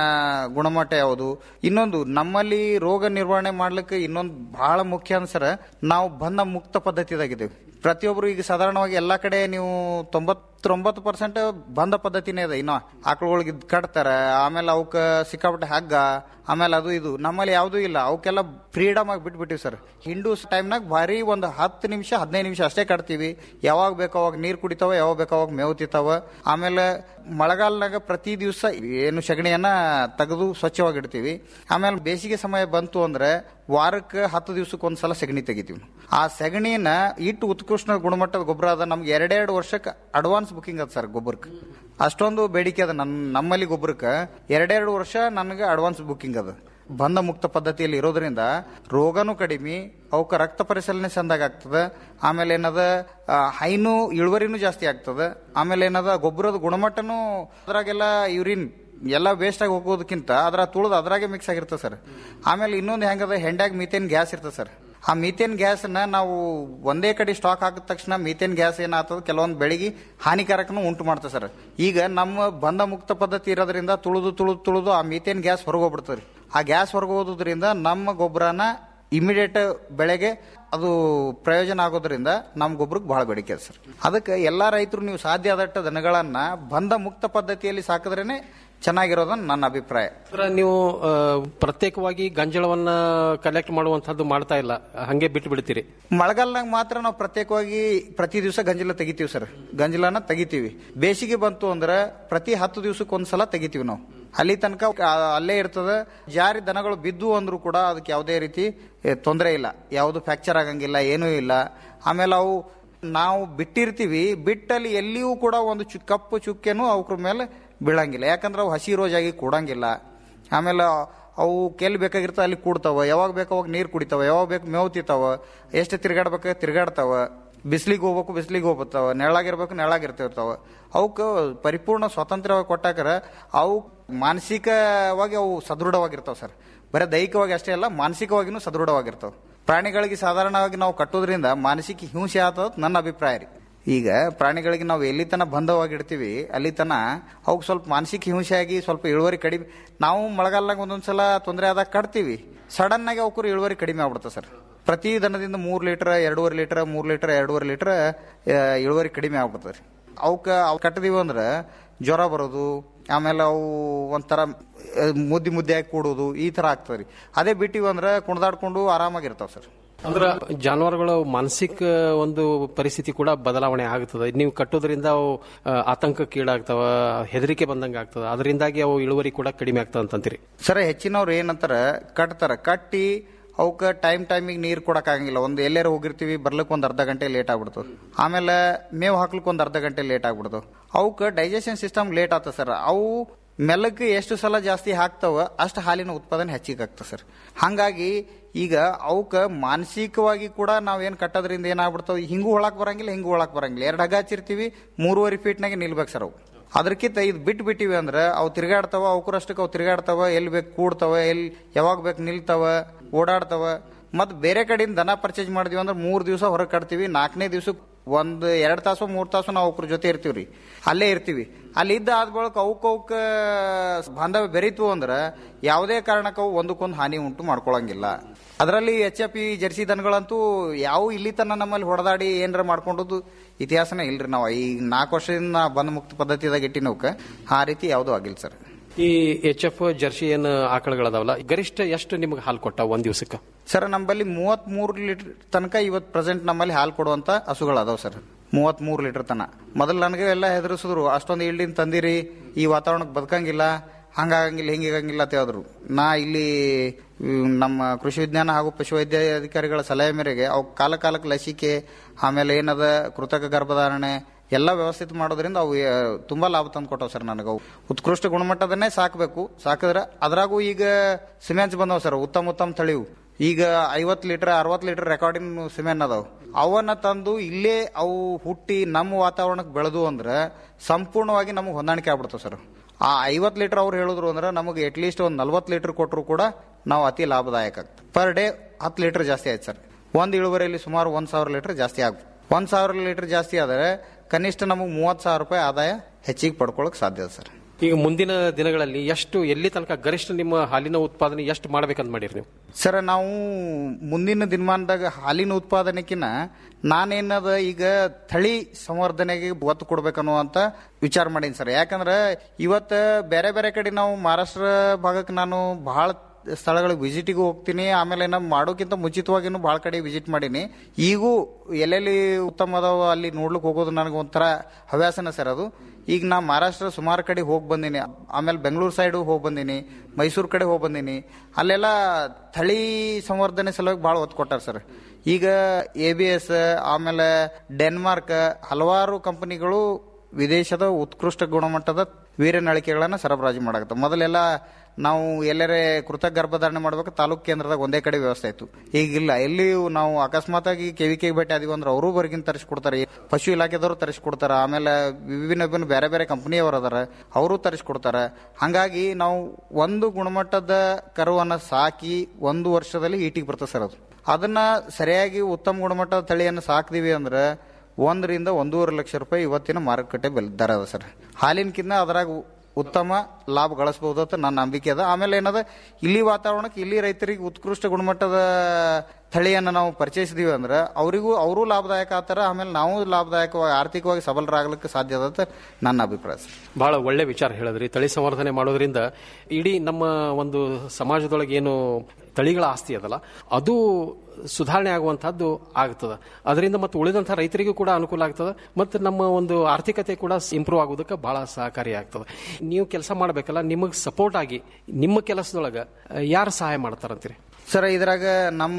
ಗುಣಮಟ್ಟ ಯಾವುದು ಇನ್ನೊಂದು ನಮ್ಮಲ್ಲಿ ರೋಗ ನಿರ್ವಹಣೆ ಮಾಡ್ಲಿಕ್ಕೆ ಇನ್ನೊಂದು ಬಹಳ ಮುಖ್ಯ ಅನ್ಸರ ನಾವು ಬಂದ ಮುಕ್ತ ಪದ್ಧತಿದಾಗಿದ್ದೇವೆ ಪ್ರತಿಯೊಬ್ಬರು ಈಗ ಸಾಧಾರಣವಾಗಿ ಎಲ್ಲಾ ಕಡೆ ನೀವು ತೊಂಬತ್ತೊಂಬತ್ತು ಪರ್ಸೆಂಟ್ ಬಂದ ಪದ್ಧತಿನೇ ಇದೆ ಇನ್ನು ಆಕಳುಗಳಿಗೆ ಕಟ್ತಾರ ಆಮೇಲೆ ಅವಕ್ಕ ಸಿಕ್ಕಾಪಟ್ಟೆ ಹಗ್ಗ ಆಮೇಲೆ ಅದು ಇದು ನಮ್ಮಲ್ಲಿ ಯಾವುದೂ ಇಲ್ಲ ಅವಕ್ಕೆಲ್ಲ ಫ್ರೀಡಮ್ ಆಗಿ ಬಿಟ್ಬಿಟ್ಟಿವಿ ಸರ್ ಹಿಂಡು ಟೈಮ್ನಾಗ ಭಾರಿ ಒಂದು ಹತ್ತು ನಿಮಿಷ ಹದಿನೈದು ನಿಮಿಷ ಅಷ್ಟೇ ಕಟ್ತೀವಿ ಯಾವಾಗ ಬೇಕೋ ಅವಾಗ ನೀರು ಕುಡಿತಾವ ಯಾವಾಗ ಬೇಕೋ ಅವಾಗ ಮೇವು ತಿಂತಾವ ಆಮೇಲೆ ಮಳೆಗಾಲನಾಗ ಪ್ರತಿ ದಿವಸ ಏನು ಸಗಣಿಯನ್ನ ತೆಗೆದು ಸ್ವಚ್ಛವಾಗಿಡ್ತೀವಿ ಆಮೇಲೆ ಬೇಸಿಗೆ ಸಮಯ ಬಂತು ಅಂದ್ರೆ ವಾರಕ್ಕೆ ಹತ್ತು ದಿವಸಕ್ಕೆ ಒಂದ್ಸಲ ಸಗಣಿ ತೆಗಿತೀವಿ ಆ ಸಗಣಿನ ಇಟ್ಟು ಉತ್ಕೃಷ್ಟ ಗುಣಮಟ್ಟದ ಗೊಬ್ಬರ ಅದ ನಮ್ಗೆ ಎರಡೆರಡು ವರ್ಷಕ್ಕೆ ಅಡ್ವಾನ್ಸ್ ಬುಕಿಂಗ್ ಅದ ಸರ್ ಗೊಬ್ಬರಕ್ಕೆ ಅಷ್ಟೊಂದು ಬೇಡಿಕೆ ಅದ ನನ್ನ ನಮ್ಮಲ್ಲಿ ಗೊಬ್ಬರಕ್ಕೆ ಎರಡೆರಡು ವರ್ಷ ನನಗೆ ಅಡ್ವಾನ್ಸ್ ಬುಕಿಂಗ್ ಅದ ಬಂಧ ಮುಕ್ತ ಪದ್ಧತಿಯಲ್ಲಿ ಇರೋದ್ರಿಂದ ರೋಗನೂ ಕಡಿಮೆ ಅವಕ್ಕೆ ರಕ್ತ ಪರಿಶೀಲನೆ ಚಂದಾಗ ಆಗ್ತದೆ ಆಮೇಲೆ ಏನದ ಆ, ಹೈನು ಇಳುವರಿನೂ ಜಾಸ್ತಿ ಆಗ್ತದೆ ಆಮೇಲೆ ಏನದ ಗೊಬ್ಬರದ ಗುಣಮಟ್ಟನೂ ಅದ್ರಾಗೆಲ್ಲ ಯೂರಿನ್ ಎಲ್ಲ ವೇಸ್ಟ್ ಆಗಿ ಹೋಗೋದಕ್ಕಿಂತ ಅದ್ರ ತುಳಿದು ಅದ್ರಾಗೆ ಮಿಕ್ಸ್ ಆಗಿರ್ತದೆ ಸರ್ ಆಮೇಲೆ ಇನ್ನೊಂದು ಹೆಂಗದ ಹೆಂಡ್ಯಾಗ ಮೀಥೇನ್ ಗ್ಯಾಸ್ ಇರ್ತದೆ ಸರ್ ಆ ಮೀಥೇನ್ ಗ್ಯಾಸ್ನ ನಾವು ಒಂದೇ ಕಡೆ ಸ್ಟಾಕ್ ಹಾಕಿದ ತಕ್ಷಣ ಮೀಥೇನ್ ಗ್ಯಾಸ್ ಏನಾಗ್ತದೆ ಕೆಲವೊಂದು ಬೆಳೆಗೆ ಹಾನಿಕಾರಕನೂ ಉಂಟು ಮಾಡ್ತದೆ ಸರ್ ಈಗ ನಮ್ಮ ಬಂಧ ಮುಕ್ತ ಪದ್ಧತಿ ಇರೋದ್ರಿಂದ ತುಳಿದು ತುಳಿದು ತುಳಿದು ಆ ಮೀಥೇನ್ ಗ್ಯಾಸ್ ಹೊರಗೆ ಹೋಗ್ಬಿಡ್ತದೆ ರೀ ಆ ಗ್ಯಾಸ್ ಹೊರಗೆ ಹೋಗೋದ್ರಿಂದ ನಮ್ಮ ಗೊಬ್ಬರನ ಇಮಿಡಿಯೇಟ್ ಬೆಳೆಗೆ ಅದು ಪ್ರಯೋಜನ ಆಗೋದ್ರಿಂದ ನಮ್ಮ ಗೊಬ್ಬರಕ್ಕೆ ಬಹಳ ಬೇಡಿಕೆ ಇದೆ ಸರ್ ಅದಕ್ಕೆ ಎಲ್ಲ ರೈತರು ನೀವು ಸಾಧ್ಯ ಆದಷ್ಟು ದನಗಳನ್ನ ಬಂಧ ಮುಕ್ತ ಪದ್ಧತಿಯಲ್ಲಿ ಸಾಕಿದ್ರೇನೆ ಚೆನ್ನಾಗಿರೋದನ್ನ ನನ್ನ ಅಭಿಪ್ರಾಯ ಅಂದ್ರೆ ನೀವು ಆ, ಪ್ರತ್ಯೇಕವಾಗಿ ಗಂಜಳವನ್ನ ಕಲೆಕ್ಟ್ ಮಾಡುವಂತಹದ್ದು ಮಾಡ್ತಾ ಇಲ್ಲ ಹಂಗೆ ಬಿಟ್ಟು ಬಿಡ್ತೀರಿ ಮಳೆಗಾಲನಾಗ ಮಾತ್ರ ನಾವು ಪ್ರತ್ಯೇಕವಾಗಿ ಪ್ರತಿ ದಿವಸ ಗಂಜಲ ತೆಗಿತೀವಿ ಸರ್ ಗಂಜಲನ ತೆಗಿತೀವಿ ಬೇಸಿಗೆ ಬಂತು ಅಂದ್ರೆ ಪ್ರತಿ ಹತ್ತು ದಿವಸಕ್ಕೆ ಒಂದ್ಸಲ ತೆಗಿತೀವಿ ನಾವು ಅಲ್ಲಿ ತನಕ ಆ, ಅಲ್ಲೇ ಇರ್ತದೆ ಜಾರಿ ದನಗಳು ಬಿದ್ದು ಅಂದ್ರೂ ಕೂಡ ಅದಕ್ಕೆ ಯಾವುದೇ ರೀತಿ ತೊಂದರೆ ಇಲ್ಲ ಯಾವುದು ಫ್ರಾಕ್ಚರ್ ಆಗಂಗಿಲ್ಲ ಏನೂ ಇಲ್ಲ ಆಮೇಲೆ ಅವು ನಾವು ಬಿಟ್ಟಿರ್ತೀವಿ ಬಿಟ್ಟಲ್ಲಿ ಎಲ್ಲಿಯೂ ಕೂಡ ಒಂದು ಚು ಕಪ್ಪು ಚುಕ್ಕೆನೂ ಅವ್ರ ಮೇಲೆ ಬೀಳಂಗಿಲ್ಲ ಯಾಕಂದ್ರೆ ಅವು ಹಸಿ ರೋಜಾಗಿ ಕೂಡಂಗಿಲ್ಲ ಆಮೇಲೆ ಅವು ಕೆಲ್ ಬೇಕಾಗಿರ್ತಾವ ಅಲ್ಲಿ ಕೂಡ್ತಾವ ಯಾವಾಗ ಬೇಕು ಅವಾಗ ನೀರು ಕುಡಿತಾವ ಯಾವಾಗ ಬೇಕು ಮೇವು ತಿಂತಾವ ಎಷ್ಟು ತಿರ್ಗಾಡ್ಬೇಕು ತಿರ್ಗಾಡ್ತಾವ ಬಿಸಿಲಿಗೆ ಹೋಗ್ಬೇಕು ಬಿಸಿಲಿಗೆ ಹೋಗ್ತಾವ ನೆರಳಾಗಿರ್ಬೇಕು ನೆರಳಾಗಿರ್ತಿರ್ತಾವ ಅವಕ್ಕೆ ಪರಿಪೂರ್ಣ ಸ್ವಾತಂತ್ರ್ಯವಾಗಿ ಕೊಟ್ಟಾಕರ ಅವು ಮಾನಸಿಕವಾಗಿ ಅವು ಸದೃಢವಾಗಿರ್ತಾವ ಸರ್ ಬರೀ ದೈಹಿಕವಾಗಿ ಅಷ್ಟೇ ಅಲ್ಲ ಮಾನಸಿಕವಾಗಿನೂ ಸದೃಢವಾಗಿರ್ತಾವ ಪ್ರಾಣಿಗಳಿಗೆ ಸಾಧಾರಣವಾಗಿ ನಾವು ಕಟ್ಟೋದ್ರಿಂದ ಮಾನಸಿಕ ಹಿಂಸೆ ಆತದ ನನ್ನ ಅಭಿಪ್ರಾಯ ರೀ ಈಗ ಪ್ರಾಣಿಗಳಿಗೆ ನಾವು ಎಲ್ಲಿ ತನ ಬಂಧವಾಗಿಡ್ತೀವಿ ಅಲ್ಲಿ ತನ ಅವಕ್ಕೆ ಸ್ವಲ್ಪ ಮಾನಸಿಕ ಹಿಂಸೆ ಆಗಿ ಸ್ವಲ್ಪ ಇಳುವರಿ ಕಡಿಮೆ ನಾವು ಮಳೆಗಾಲದಾಗ ಒಂದೊಂದ್ಸಲ ತೊಂದರೆ ಆದಾಗ ಕಟ್ತೀವಿ ಸಡನ್ ಆಗಿ ಅವಕ್ಕೂ ಇಳುವರಿ ಕಡಿಮೆ ಆಗ್ಬಿಡುತ್ತೆ ಸರ್ ಪ್ರತಿ ದನದಿಂದ ಮೂರು ಲೀಟರ್ ಎರಡೂವರೆ ಲೀಟರ್ ಮೂರು ಲೀಟರ್ ಎರಡೂವರೆ ಲೀಟರ್ ಇಳುವರಿ ಕಡಿಮೆ ಆಗ್ಬಿಡ್ತದೆ ರೀ ಅವಕ್ಕೆ ಅವು ಕಟ್ಟಿದೀವಿ ಅಂದ್ರೆ ಜ್ವರ ಬರೋದು ಆಮೇಲೆ ಅವು ಒಂಥರ ಆ, ಮುದ್ದೆ ಮುದ್ದೆಯಾಗಿ ಕೂಡೋದು ಈ ಥರ ಆಗ್ತದೆ ರೀ ಅದೇ ಬಿಟ್ಟಿವಿ ಅಂದ್ರೆ ಕುಣ್ದಾಡ್ಕೊಂಡು ಆರಾಮಾಗಿರ್ತಾವೆ ಸರ್ ಅಂದ್ರ ಜಾನುವಾರುಗಳ ಮಾನಸಿಕ ಒಂದು ಪರಿಸ್ಥಿತಿ ಕೂಡ ಬದಲಾವಣೆ ಆಗ್ತದೆ ನೀವು ಕಟ್ಟೋದ್ರಿಂದ ಅವು ಆ, ಆತಂಕಕ್ಕೀಡಾಗ್ತಾವ ಹೆದರಿಕೆ ಬಂದಂಗೆ ಆಗ್ತದ ಅದರಿಂದಾಗಿ ಅವು ಇಳುವರಿ ಕೂಡ ಕಡಿಮೆ ಆಗ್ತದ ಅಂತಂತೀರಿ ಸರ್ ಹೆಚ್ಚಿನವ್ರು ಏನಂತಾರ ಕಟ್ತಾರ ಕಟ್ಟಿ ಅವಕ್ಕೆ ಟೈಮ್ ಟೈಮಿಗೆ ನೀರು ಕೊಡಕ್ಕಾಗಂಗಿಲ್ಲ ಒಂದು ಎಲ್ಲಾರು ಹೋಗಿರ್ತೀವಿ ಬರ್ಲಿಕ್ಕೆ ಒಂದು ಅರ್ಧ ಗಂಟೆ ಲೇಟ್ ಆಗ್ಬಿಡ್ತು ಆಮೇಲೆ ಮೇವು ಹಾಕ್ಲಿಕ್ಕೆ ಒಂದು ಅರ್ಧ ಗಂಟೆ ಲೇಟ್ ಆಗ್ಬಿಡ್ತು ಅವಕ್ಕೆ ಡೈಜೆಷನ್ ಸಿಸ್ಟಮ್ ಲೇಟ್ ಆಗ್ತದೆ ಸರ್ ಅವು ಮೆಲ್ಲಕ್ಕೆ ಎಷ್ಟು ಸಲ ಜಾಸ್ತಿ ಹಾಕ್ತಾವ ಅಷ್ಟು ಹಾಲಿನ ಉತ್ಪಾದನೆ ಹೆಚ್ಚಿಗೆ ಆಗ್ತದೆ ಸರ್ ಹಾಗಾಗಿ ಈಗ ಅವಕ್ಕೆ ಮಾನಸಿಕವಾಗಿ ಕೂಡ ನಾವೇನು ಕಟ್ಟೋದ್ರಿಂದ ಏನಾಗ್ಬಿಡ್ತಾವ ಹಿಂಗೂ ಒಳಕ್ ಬರಂಗಿಲ್ಲ ಹಿಂಗೂ ಒಳಕ್ ಬರಂಗಿಲ್ಲ ಎರಡು ಹಗ್ಗ ಹಚ್ಚಿರ್ತೀವಿ ಮೂರುವರೆ ಫೀಟ್ನಾಗೆ ನಿಲ್ಬೇಕು ಸರ್ ಅವು ಅದಕ್ಕಿಂತ ಇದು ಬಿಟ್ಟು ಬಿಟ್ಟಿವಿ ಅಂದ್ರೆ ಅವು ತಿರ್ಗಾಡ್ತಾವ ಅವಕರಷ್ಟಕ್ಕೆ ಅವು ತಿರ್ಗಾಡ್ತಾವ ಎಲ್ಲಿ ಬೇಕು ಕೂಡ್ತಾವ ಎಲ್ಲಿ ಯಾವಾಗ ಬೇಕು ನಿಲ್ತಾವ ಓಡಾಡ್ತಾವ ಮತ್ತು ಬೇರೆ ಕಡೆಯಿಂದ ದನ ಪರ್ಚೇಸ್ ಮಾಡಿದ್ವಿ ಅಂದ್ರೆ ಮೂರು ದಿವಸ ಹೊರಗೆ ಕಟ್ತೀವಿ ನಾಲ್ಕನೇ ದಿವ್ಸಕ್ಕೆ ಒಂದು ಎರಡು ತಾಸು ಮೂರು ತಾಸು ನಾವು ಅವ್ರ ಜೊತೆ ಇರ್ತೀವಿ ರೀ ಅಲ್ಲೇ ಇರ್ತೀವಿ ಅಲ್ಲಿ ಇದ್ದ ಆದ ಬಳಿಕ ಅವಕ್ಕೆ ಅವಕ್ಕೆ ಬಾಂಧವ್ಯ ಬೆರೀತು ಅಂದ್ರೆ ಯಾವುದೇ ಕಾರಣಕ್ಕೆ ಅವು ಒಂದಕ್ಕೊಂದು ಹಾನಿ ಉಂಟು ಮಾಡ್ಕೊಳಂಗಿಲ್ಲ ಅದರಲ್ಲಿ ಎಚ್ ಎಫ್ ಇ ಜರ್ಸಿ ದನಗಳಂತೂ ಯಾವ ಇಲ್ಲಿ ತನ ನಮ್ಮಲ್ಲಿ ಹೊಡೆದಾಡಿ ಏನಾರ ಮಾಡ್ಕೊಂಡದ್ದು ಇತಿಹಾಸನೇ ಇಲ್ರಿ ನಾವು ಈ ನಾಲ್ಕು ವರ್ಷದಿಂದ ಬಂದ್ ಮುಕ್ತ ಪದ್ಧತಿದಾಗ ಇಟ್ಟಿನವಕ್ಕೆ ಆ ರೀತಿ ಯಾವುದೂ ಆಗಿಲ್ಲ ಸರ್ ಈ ಎಚ್ ಎಫ್ ಜರ್ಸಿ ಏನು ಆಕಳಗಳದಾವಲ್ಲ ಗರಿಷ್ಠ ಎಷ್ಟು ನಿಮ್ಗೆ ಹಾಲು ಕೊಟ್ಟ ಒಂದ್ ದಿವಸಕ್ಕೆ ಸರ್ ನಮ್ಮಲ್ಲಿ ಮೂವತ್ತ್ ಮೂರು ಲೀಟರ್ ತನಕ ಇವತ್ತು ಪ್ರೆಸೆಂಟ್ ನಮ್ಮಲ್ಲಿ ಹಾಲು ಕೊಡುವಂತ ಹಸುಗಳು ಅದಾವ ಸರ್ ಮೂವತ್ತ್ ಮೂರು ಲೀಟರ್ ತನ ಮೊದಲು ನನಗೆ ಎಲ್ಲ ಹೆದರಿಸಿದ್ರು ಅಷ್ಟೊಂದು ಇಲ್ಡಿನ್ ತಂದಿರಿ ಈ ವಾತಾವರಣಕ್ಕೆ ಬದುಕಂಗಿಲ್ಲ ಹಂಗಾಗಂಗಿಲ್ಲ ಹಿಂಗಿಗಂಗಿಲ್ಲ ಅಂತ ಹೇಳಿದ್ರು ನಾ ಇಲ್ಲಿ ಮ್, ನಮ್ಮ ಕೃಷಿ ವಿಜ್ಞಾನ ಹಾಗೂ ಪಶುವೈದ್ಯ ಅಧಿಕಾರಿಗಳ ಸಲಹೆ ಮೇರೆಗೆ ಅವು ಕಾಲ ಕಾಲಕ್ಕೆ ಲಸಿಕೆ ಆಮೇಲೆ ಏನದ ಕೃತಕ ಗರ್ಭಧಾರಣೆ ಎಲ್ಲ ವ್ಯವಸ್ಥಿತ ಮಾಡೋದ್ರಿಂದ ಅವು ಆ, ತುಂಬಾ ಲಾಭ ತಂದು ಕೊಟ್ಟವು ಸರ್ ನನಗೆ ಅವು ಉತ್ಕೃಷ್ಟ ಗುಣಮಟ್ಟದನ್ನೇ ಸಾಕಬೇಕು ಸಾಕಿದ್ರೆ ಅದ್ರಾಗೂ ಈಗ ಸಿಮೆಂಟ್ಸ್ ಬಂದವು ಸರ್ ಉತ್ತಮ ಉತ್ತಮ ತಳಿವು ಈಗ ಐವತ್ತು ಲೀಟರ್ ಅರವತ್ತು ಲೀಟರ್ ರೆಕಾರ್ಡಿಂಗ್ ಸಿಮೆಂಟ್ ಅದಾವು ಅವನ್ನ ತಂದು ಇಲ್ಲೇ ಅವು ಹುಟ್ಟಿ ನಮ್ಮ ವಾತಾವರಣಕ್ಕೆ ಬೆಳೆದು ಅಂದ್ರೆ ಸಂಪೂರ್ಣವಾಗಿ ನಮಗೆ ಹೊಂದಾಣಿಕೆ ಆಗ್ಬಿಡ್ತಾವೆ ಸರ್ ಆ ಐವತ್ತು ಲೀಟರ್ ಅವ್ರು ಹೇಳಿದ್ರು ಅಂದ್ರೆ ನಮಗೆ ಅಟ್ಲೀಸ್ಟ್ ಒಂದು ನಲ್ವತ್ತು ಲೀಟರ್ ಕೊಟ್ಟರು ಕೂಡ ನಾವು ಅತಿ ಲಾಭದಾಯಕ ಆಗ್ತದೆ ಪರ್ ಡೇ ಹತ್ತು ಲೀಟರ್ ಜಾಸ್ತಿ ಆಯ್ತು ಸರ್ ಒಂದು ಇಳುವರಿಯಲ್ಲಿ ಸುಮಾರು ಒಂದು ಸಾವಿರ ಲೀಟರ್ ಜಾಸ್ತಿ ಆಗ ಒಂದು ಸಾವಿರ ಲೀಟರ್ ಜಾಸ್ತಿ ಆದರೆ ಕನಿಷ್ಠ ನಮಗೆ ಮೂವತ್ತು ಸಾವಿರ ರೂಪಾಯಿ ಆದಾಯ ಹೆಚ್ಚಿಗೆ ಪಡ್ಕೊಳ್ಳೋಕೆ ಸಾಧ್ಯ ಇದೆ ಸರ್ ಈಗ ಮುಂದಿನ ದಿನಗಳಲ್ಲಿ ಎಷ್ಟು ಎಲ್ಲಿ ತನಕ ಗರಿಷ್ಠ ನಿಮ್ಮ ಹಾಲಿನ ಉತ್ಪಾದನೆ ಎಷ್ಟು ಮಾಡ್ಬೇಕಂತ ಮಾಡಿರಿ ನೀವು ಸರ್ ನಾವು ಮುಂದಿನ ದಿನಮಾನದಾಗ ಹಾಲಿನ ಉತ್ಪಾದನೆಕಿನ್ನ ನಾನೇನದ ಈಗ ತಳಿ ಸಂವರ್ಧನೆಗೆ ಒತ್ತು ಕೊಡ್ಬೇಕನ್ನುವಂತ ವಿಚಾರ ಮಾಡೀನಿ ಸರ್ ಯಾಕಂದ್ರೆ ಇವತ್ತು ಬೇರೆ ಬೇರೆ ಕಡೆ ನಾವು ಮಹಾರಾಷ್ಟ್ರ ಭಾಗಕ್ಕೆ ನಾನು ಬಹಳ ಸ್ಥಳಗಳಿಗೆ ವಿಸಿಟಿಗೂ ಹೋಗ್ತೀನಿ ಆಮೇಲೆ ನಮ್ಮ ಮಾಡೋಕ್ಕಿಂತ ಮುಂಚಿತವಾಗಿನೂ ಭಾಳ ಕಡೆ ವಿಸಿಟ್ ಮಾಡೀನಿ ಈಗೂ ಎಲ್ಲೆಲ್ಲಿ ಉತ್ತಮ ಅದಾವ ಅಲ್ಲಿ ನೋಡ್ಲಿಕ್ಕೆ ಹೋಗೋದು ನನಗೆ ಒಂಥರ ಹವ್ಯಾಸನ ಸರ್ ಅದು ಈಗ ನಾ ಮಹಾರಾಷ್ಟ್ರ ಸುಮಾರು ಕಡೆ ಹೋಗಿ ಬಂದೀನಿ ಆಮೇಲೆ ಬೆಂಗಳೂರು ಸೈಡು ಹೋಗಿ ಬಂದೀನಿ ಮೈಸೂರು ಕಡೆ ಹೋಗಿ ಬಂದೀನಿ ಅಲ್ಲೆಲ್ಲ ತಳಿ ಸಂವರ್ಧನೆ ಸಲುವಾಗಿ ಭಾಳ ಒತ್ತು ಕೊಟ್ಟಾರ ಸರ್ ಈಗ ಎ ಬಿ ಎಸ್ ಆಮೇಲೆ ಡೆನ್ಮಾರ್ಕ್ ಹಲವಾರು ಕಂಪನಿಗಳು ವಿದೇಶದ ಉತ್ಕೃಷ್ಟ ಗುಣಮಟ್ಟದ ವೀರ್ಯನಳಿಕೆಗಳನ್ನು ಸರಬರಾಜು ಮಾಡಾಕತ್ತ ಮೊದಲೆಲ್ಲ ನಾವು ಎಲ್ಲರೇ ಕೃತಕ ಗರ್ಭಧಾರಣೆ ಮಾಡ್ಬೇಕು ತಾಲೂಕು ಕೇಂದ್ರದಾಗ ಒಂದೇ ಕಡೆ ವ್ಯವಸ್ಥೆ ಆಯ್ತು ಈಗಿಲ್ಲ ಎಲ್ಲಿಯೂ ನಾವು ಅಕಸ್ಮಾತಾಗಿ ಕೆವಿಕೆ ಭೇಟಿ ಆದಿವಿ ಅಂದ್ರೆ ಅವರು ಹೊರಗಿನ ತರಿಸ್ಕೊಡ್ತಾರೆ ಪಶು ಇಲಾಖೆದವರು ತರಿಸ್ಕೊಡ್ತಾರೆ ಆಮೇಲೆ ವಿಭಿನ್ನ ವಿಭಿನ್ನ ಬೇರೆ ಬೇರೆ ಕಂಪನಿಯವರು ಅದಾರ ಅವರು ತರಿಸ್ಕೊಡ್ತಾರೆ ಹಾಗಾಗಿ ನಾವು ಒಂದು ಗುಣಮಟ್ಟದ ಕರುವನ್ನು ಸಾಕಿ ಒಂದು ವರ್ಷದಲ್ಲಿ ಈಟಿಗೆ ಬರ್ತದೆ ಸರ್ ಅದು ಅದನ್ನ ಸರಿಯಾಗಿ ಉತ್ತಮ ಗುಣಮಟ್ಟದ ತಳಿಯನ್ನು ಸಾಕ್ದಿವಿ ಅಂದ್ರೆ ಒಂದರಿಂದ ಒಂದೂವರೆ ಲಕ್ಷ ರೂಪಾಯಿ ಇವತ್ತಿನ ಮಾರುಕಟ್ಟೆ ಬೆಲೆ ದರ ಅದ ಸರ್ ಹಾಲಿನಕಿಂತ ಅದ್ರಾಗ ಉತ್ತಮ ಲಾಭ ಗಳಿಸಬಹುದು ಅಂತ ನನ್ನ ನಂಬಿಕೆ ಅದ ಆಮೇಲೆ ಏನದ ಇಲ್ಲಿ ವಾತಾವರಣಕ್ಕೆ ಇಲ್ಲಿ ರೈತರಿಗೆ ಉತ್ಕೃಷ್ಟ ಗುಣಮಟ್ಟದ ತಳಿಯನ್ನು ನಾವು ಪರಿಚಯಿಸಿದೀವಿ ಅಂದ್ರೆ ಅವರಿಗೂ ಅವರು ಲಾಭದಾಯಕ ಆತರ ಆಮೇಲೆ ನಾವು ಲಾಭದಾಯಕವಾಗಿ ಆರ್ಥಿಕವಾಗಿ ಸಬಲರಾಗಲಿಕ್ಕೆ ಸಾಧ್ಯ ಅದ ಅಂತ ನನ್ನ ಅಭಿಪ್ರಾಯ ಸರ್ ಬಹಳ ಒಳ್ಳೆ ವಿಚಾರ ಹೇಳಿದ್ರಿ ತಳಿ ಸಂವರ್ಧನೆ ಮಾಡೋದ್ರಿಂದ ಇಡೀ ನಮ್ಮ ಒಂದು ಸಮಾಜದೊಳಗೆ ಏನು ತಳಿಗಳ ಆಸ್ತಿ ಅದಲ್ಲ ಅದು ಸುಧಾರಣೆ ಆಗುವಂತಹದ್ದು ಆಗ್ತದ ಅದರಿಂದ ಮತ್ತು ಉಳಿದಂತಹ ರೈತರಿಗೂ ಕೂಡ ಅನುಕೂಲ ಆಗ್ತದ ಮತ್ತು ನಮ್ಮ ಒಂದು ಆರ್ಥಿಕತೆ ಕೂಡ ಇಂಪ್ರೂವ್ ಆಗೋದಕ್ಕೆ ಬಹಳ ಸಹಕಾರಿ ಆಗ್ತದೆ ನೀವು ಕೆಲಸ ಮಾಡಬೇಕಲ್ಲ ನಿಮಗೆ ಸಪೋರ್ಟ್ ಆಗಿ ನಿಮ್ಮ ಕೆಲಸದೊಳಗೆ ಯಾರು ಸಹಾಯ ಮಾಡ್ತಾರಂತೀರಿ ಸರ್ ಇದ್ರಾಗ ನಮ್ಮ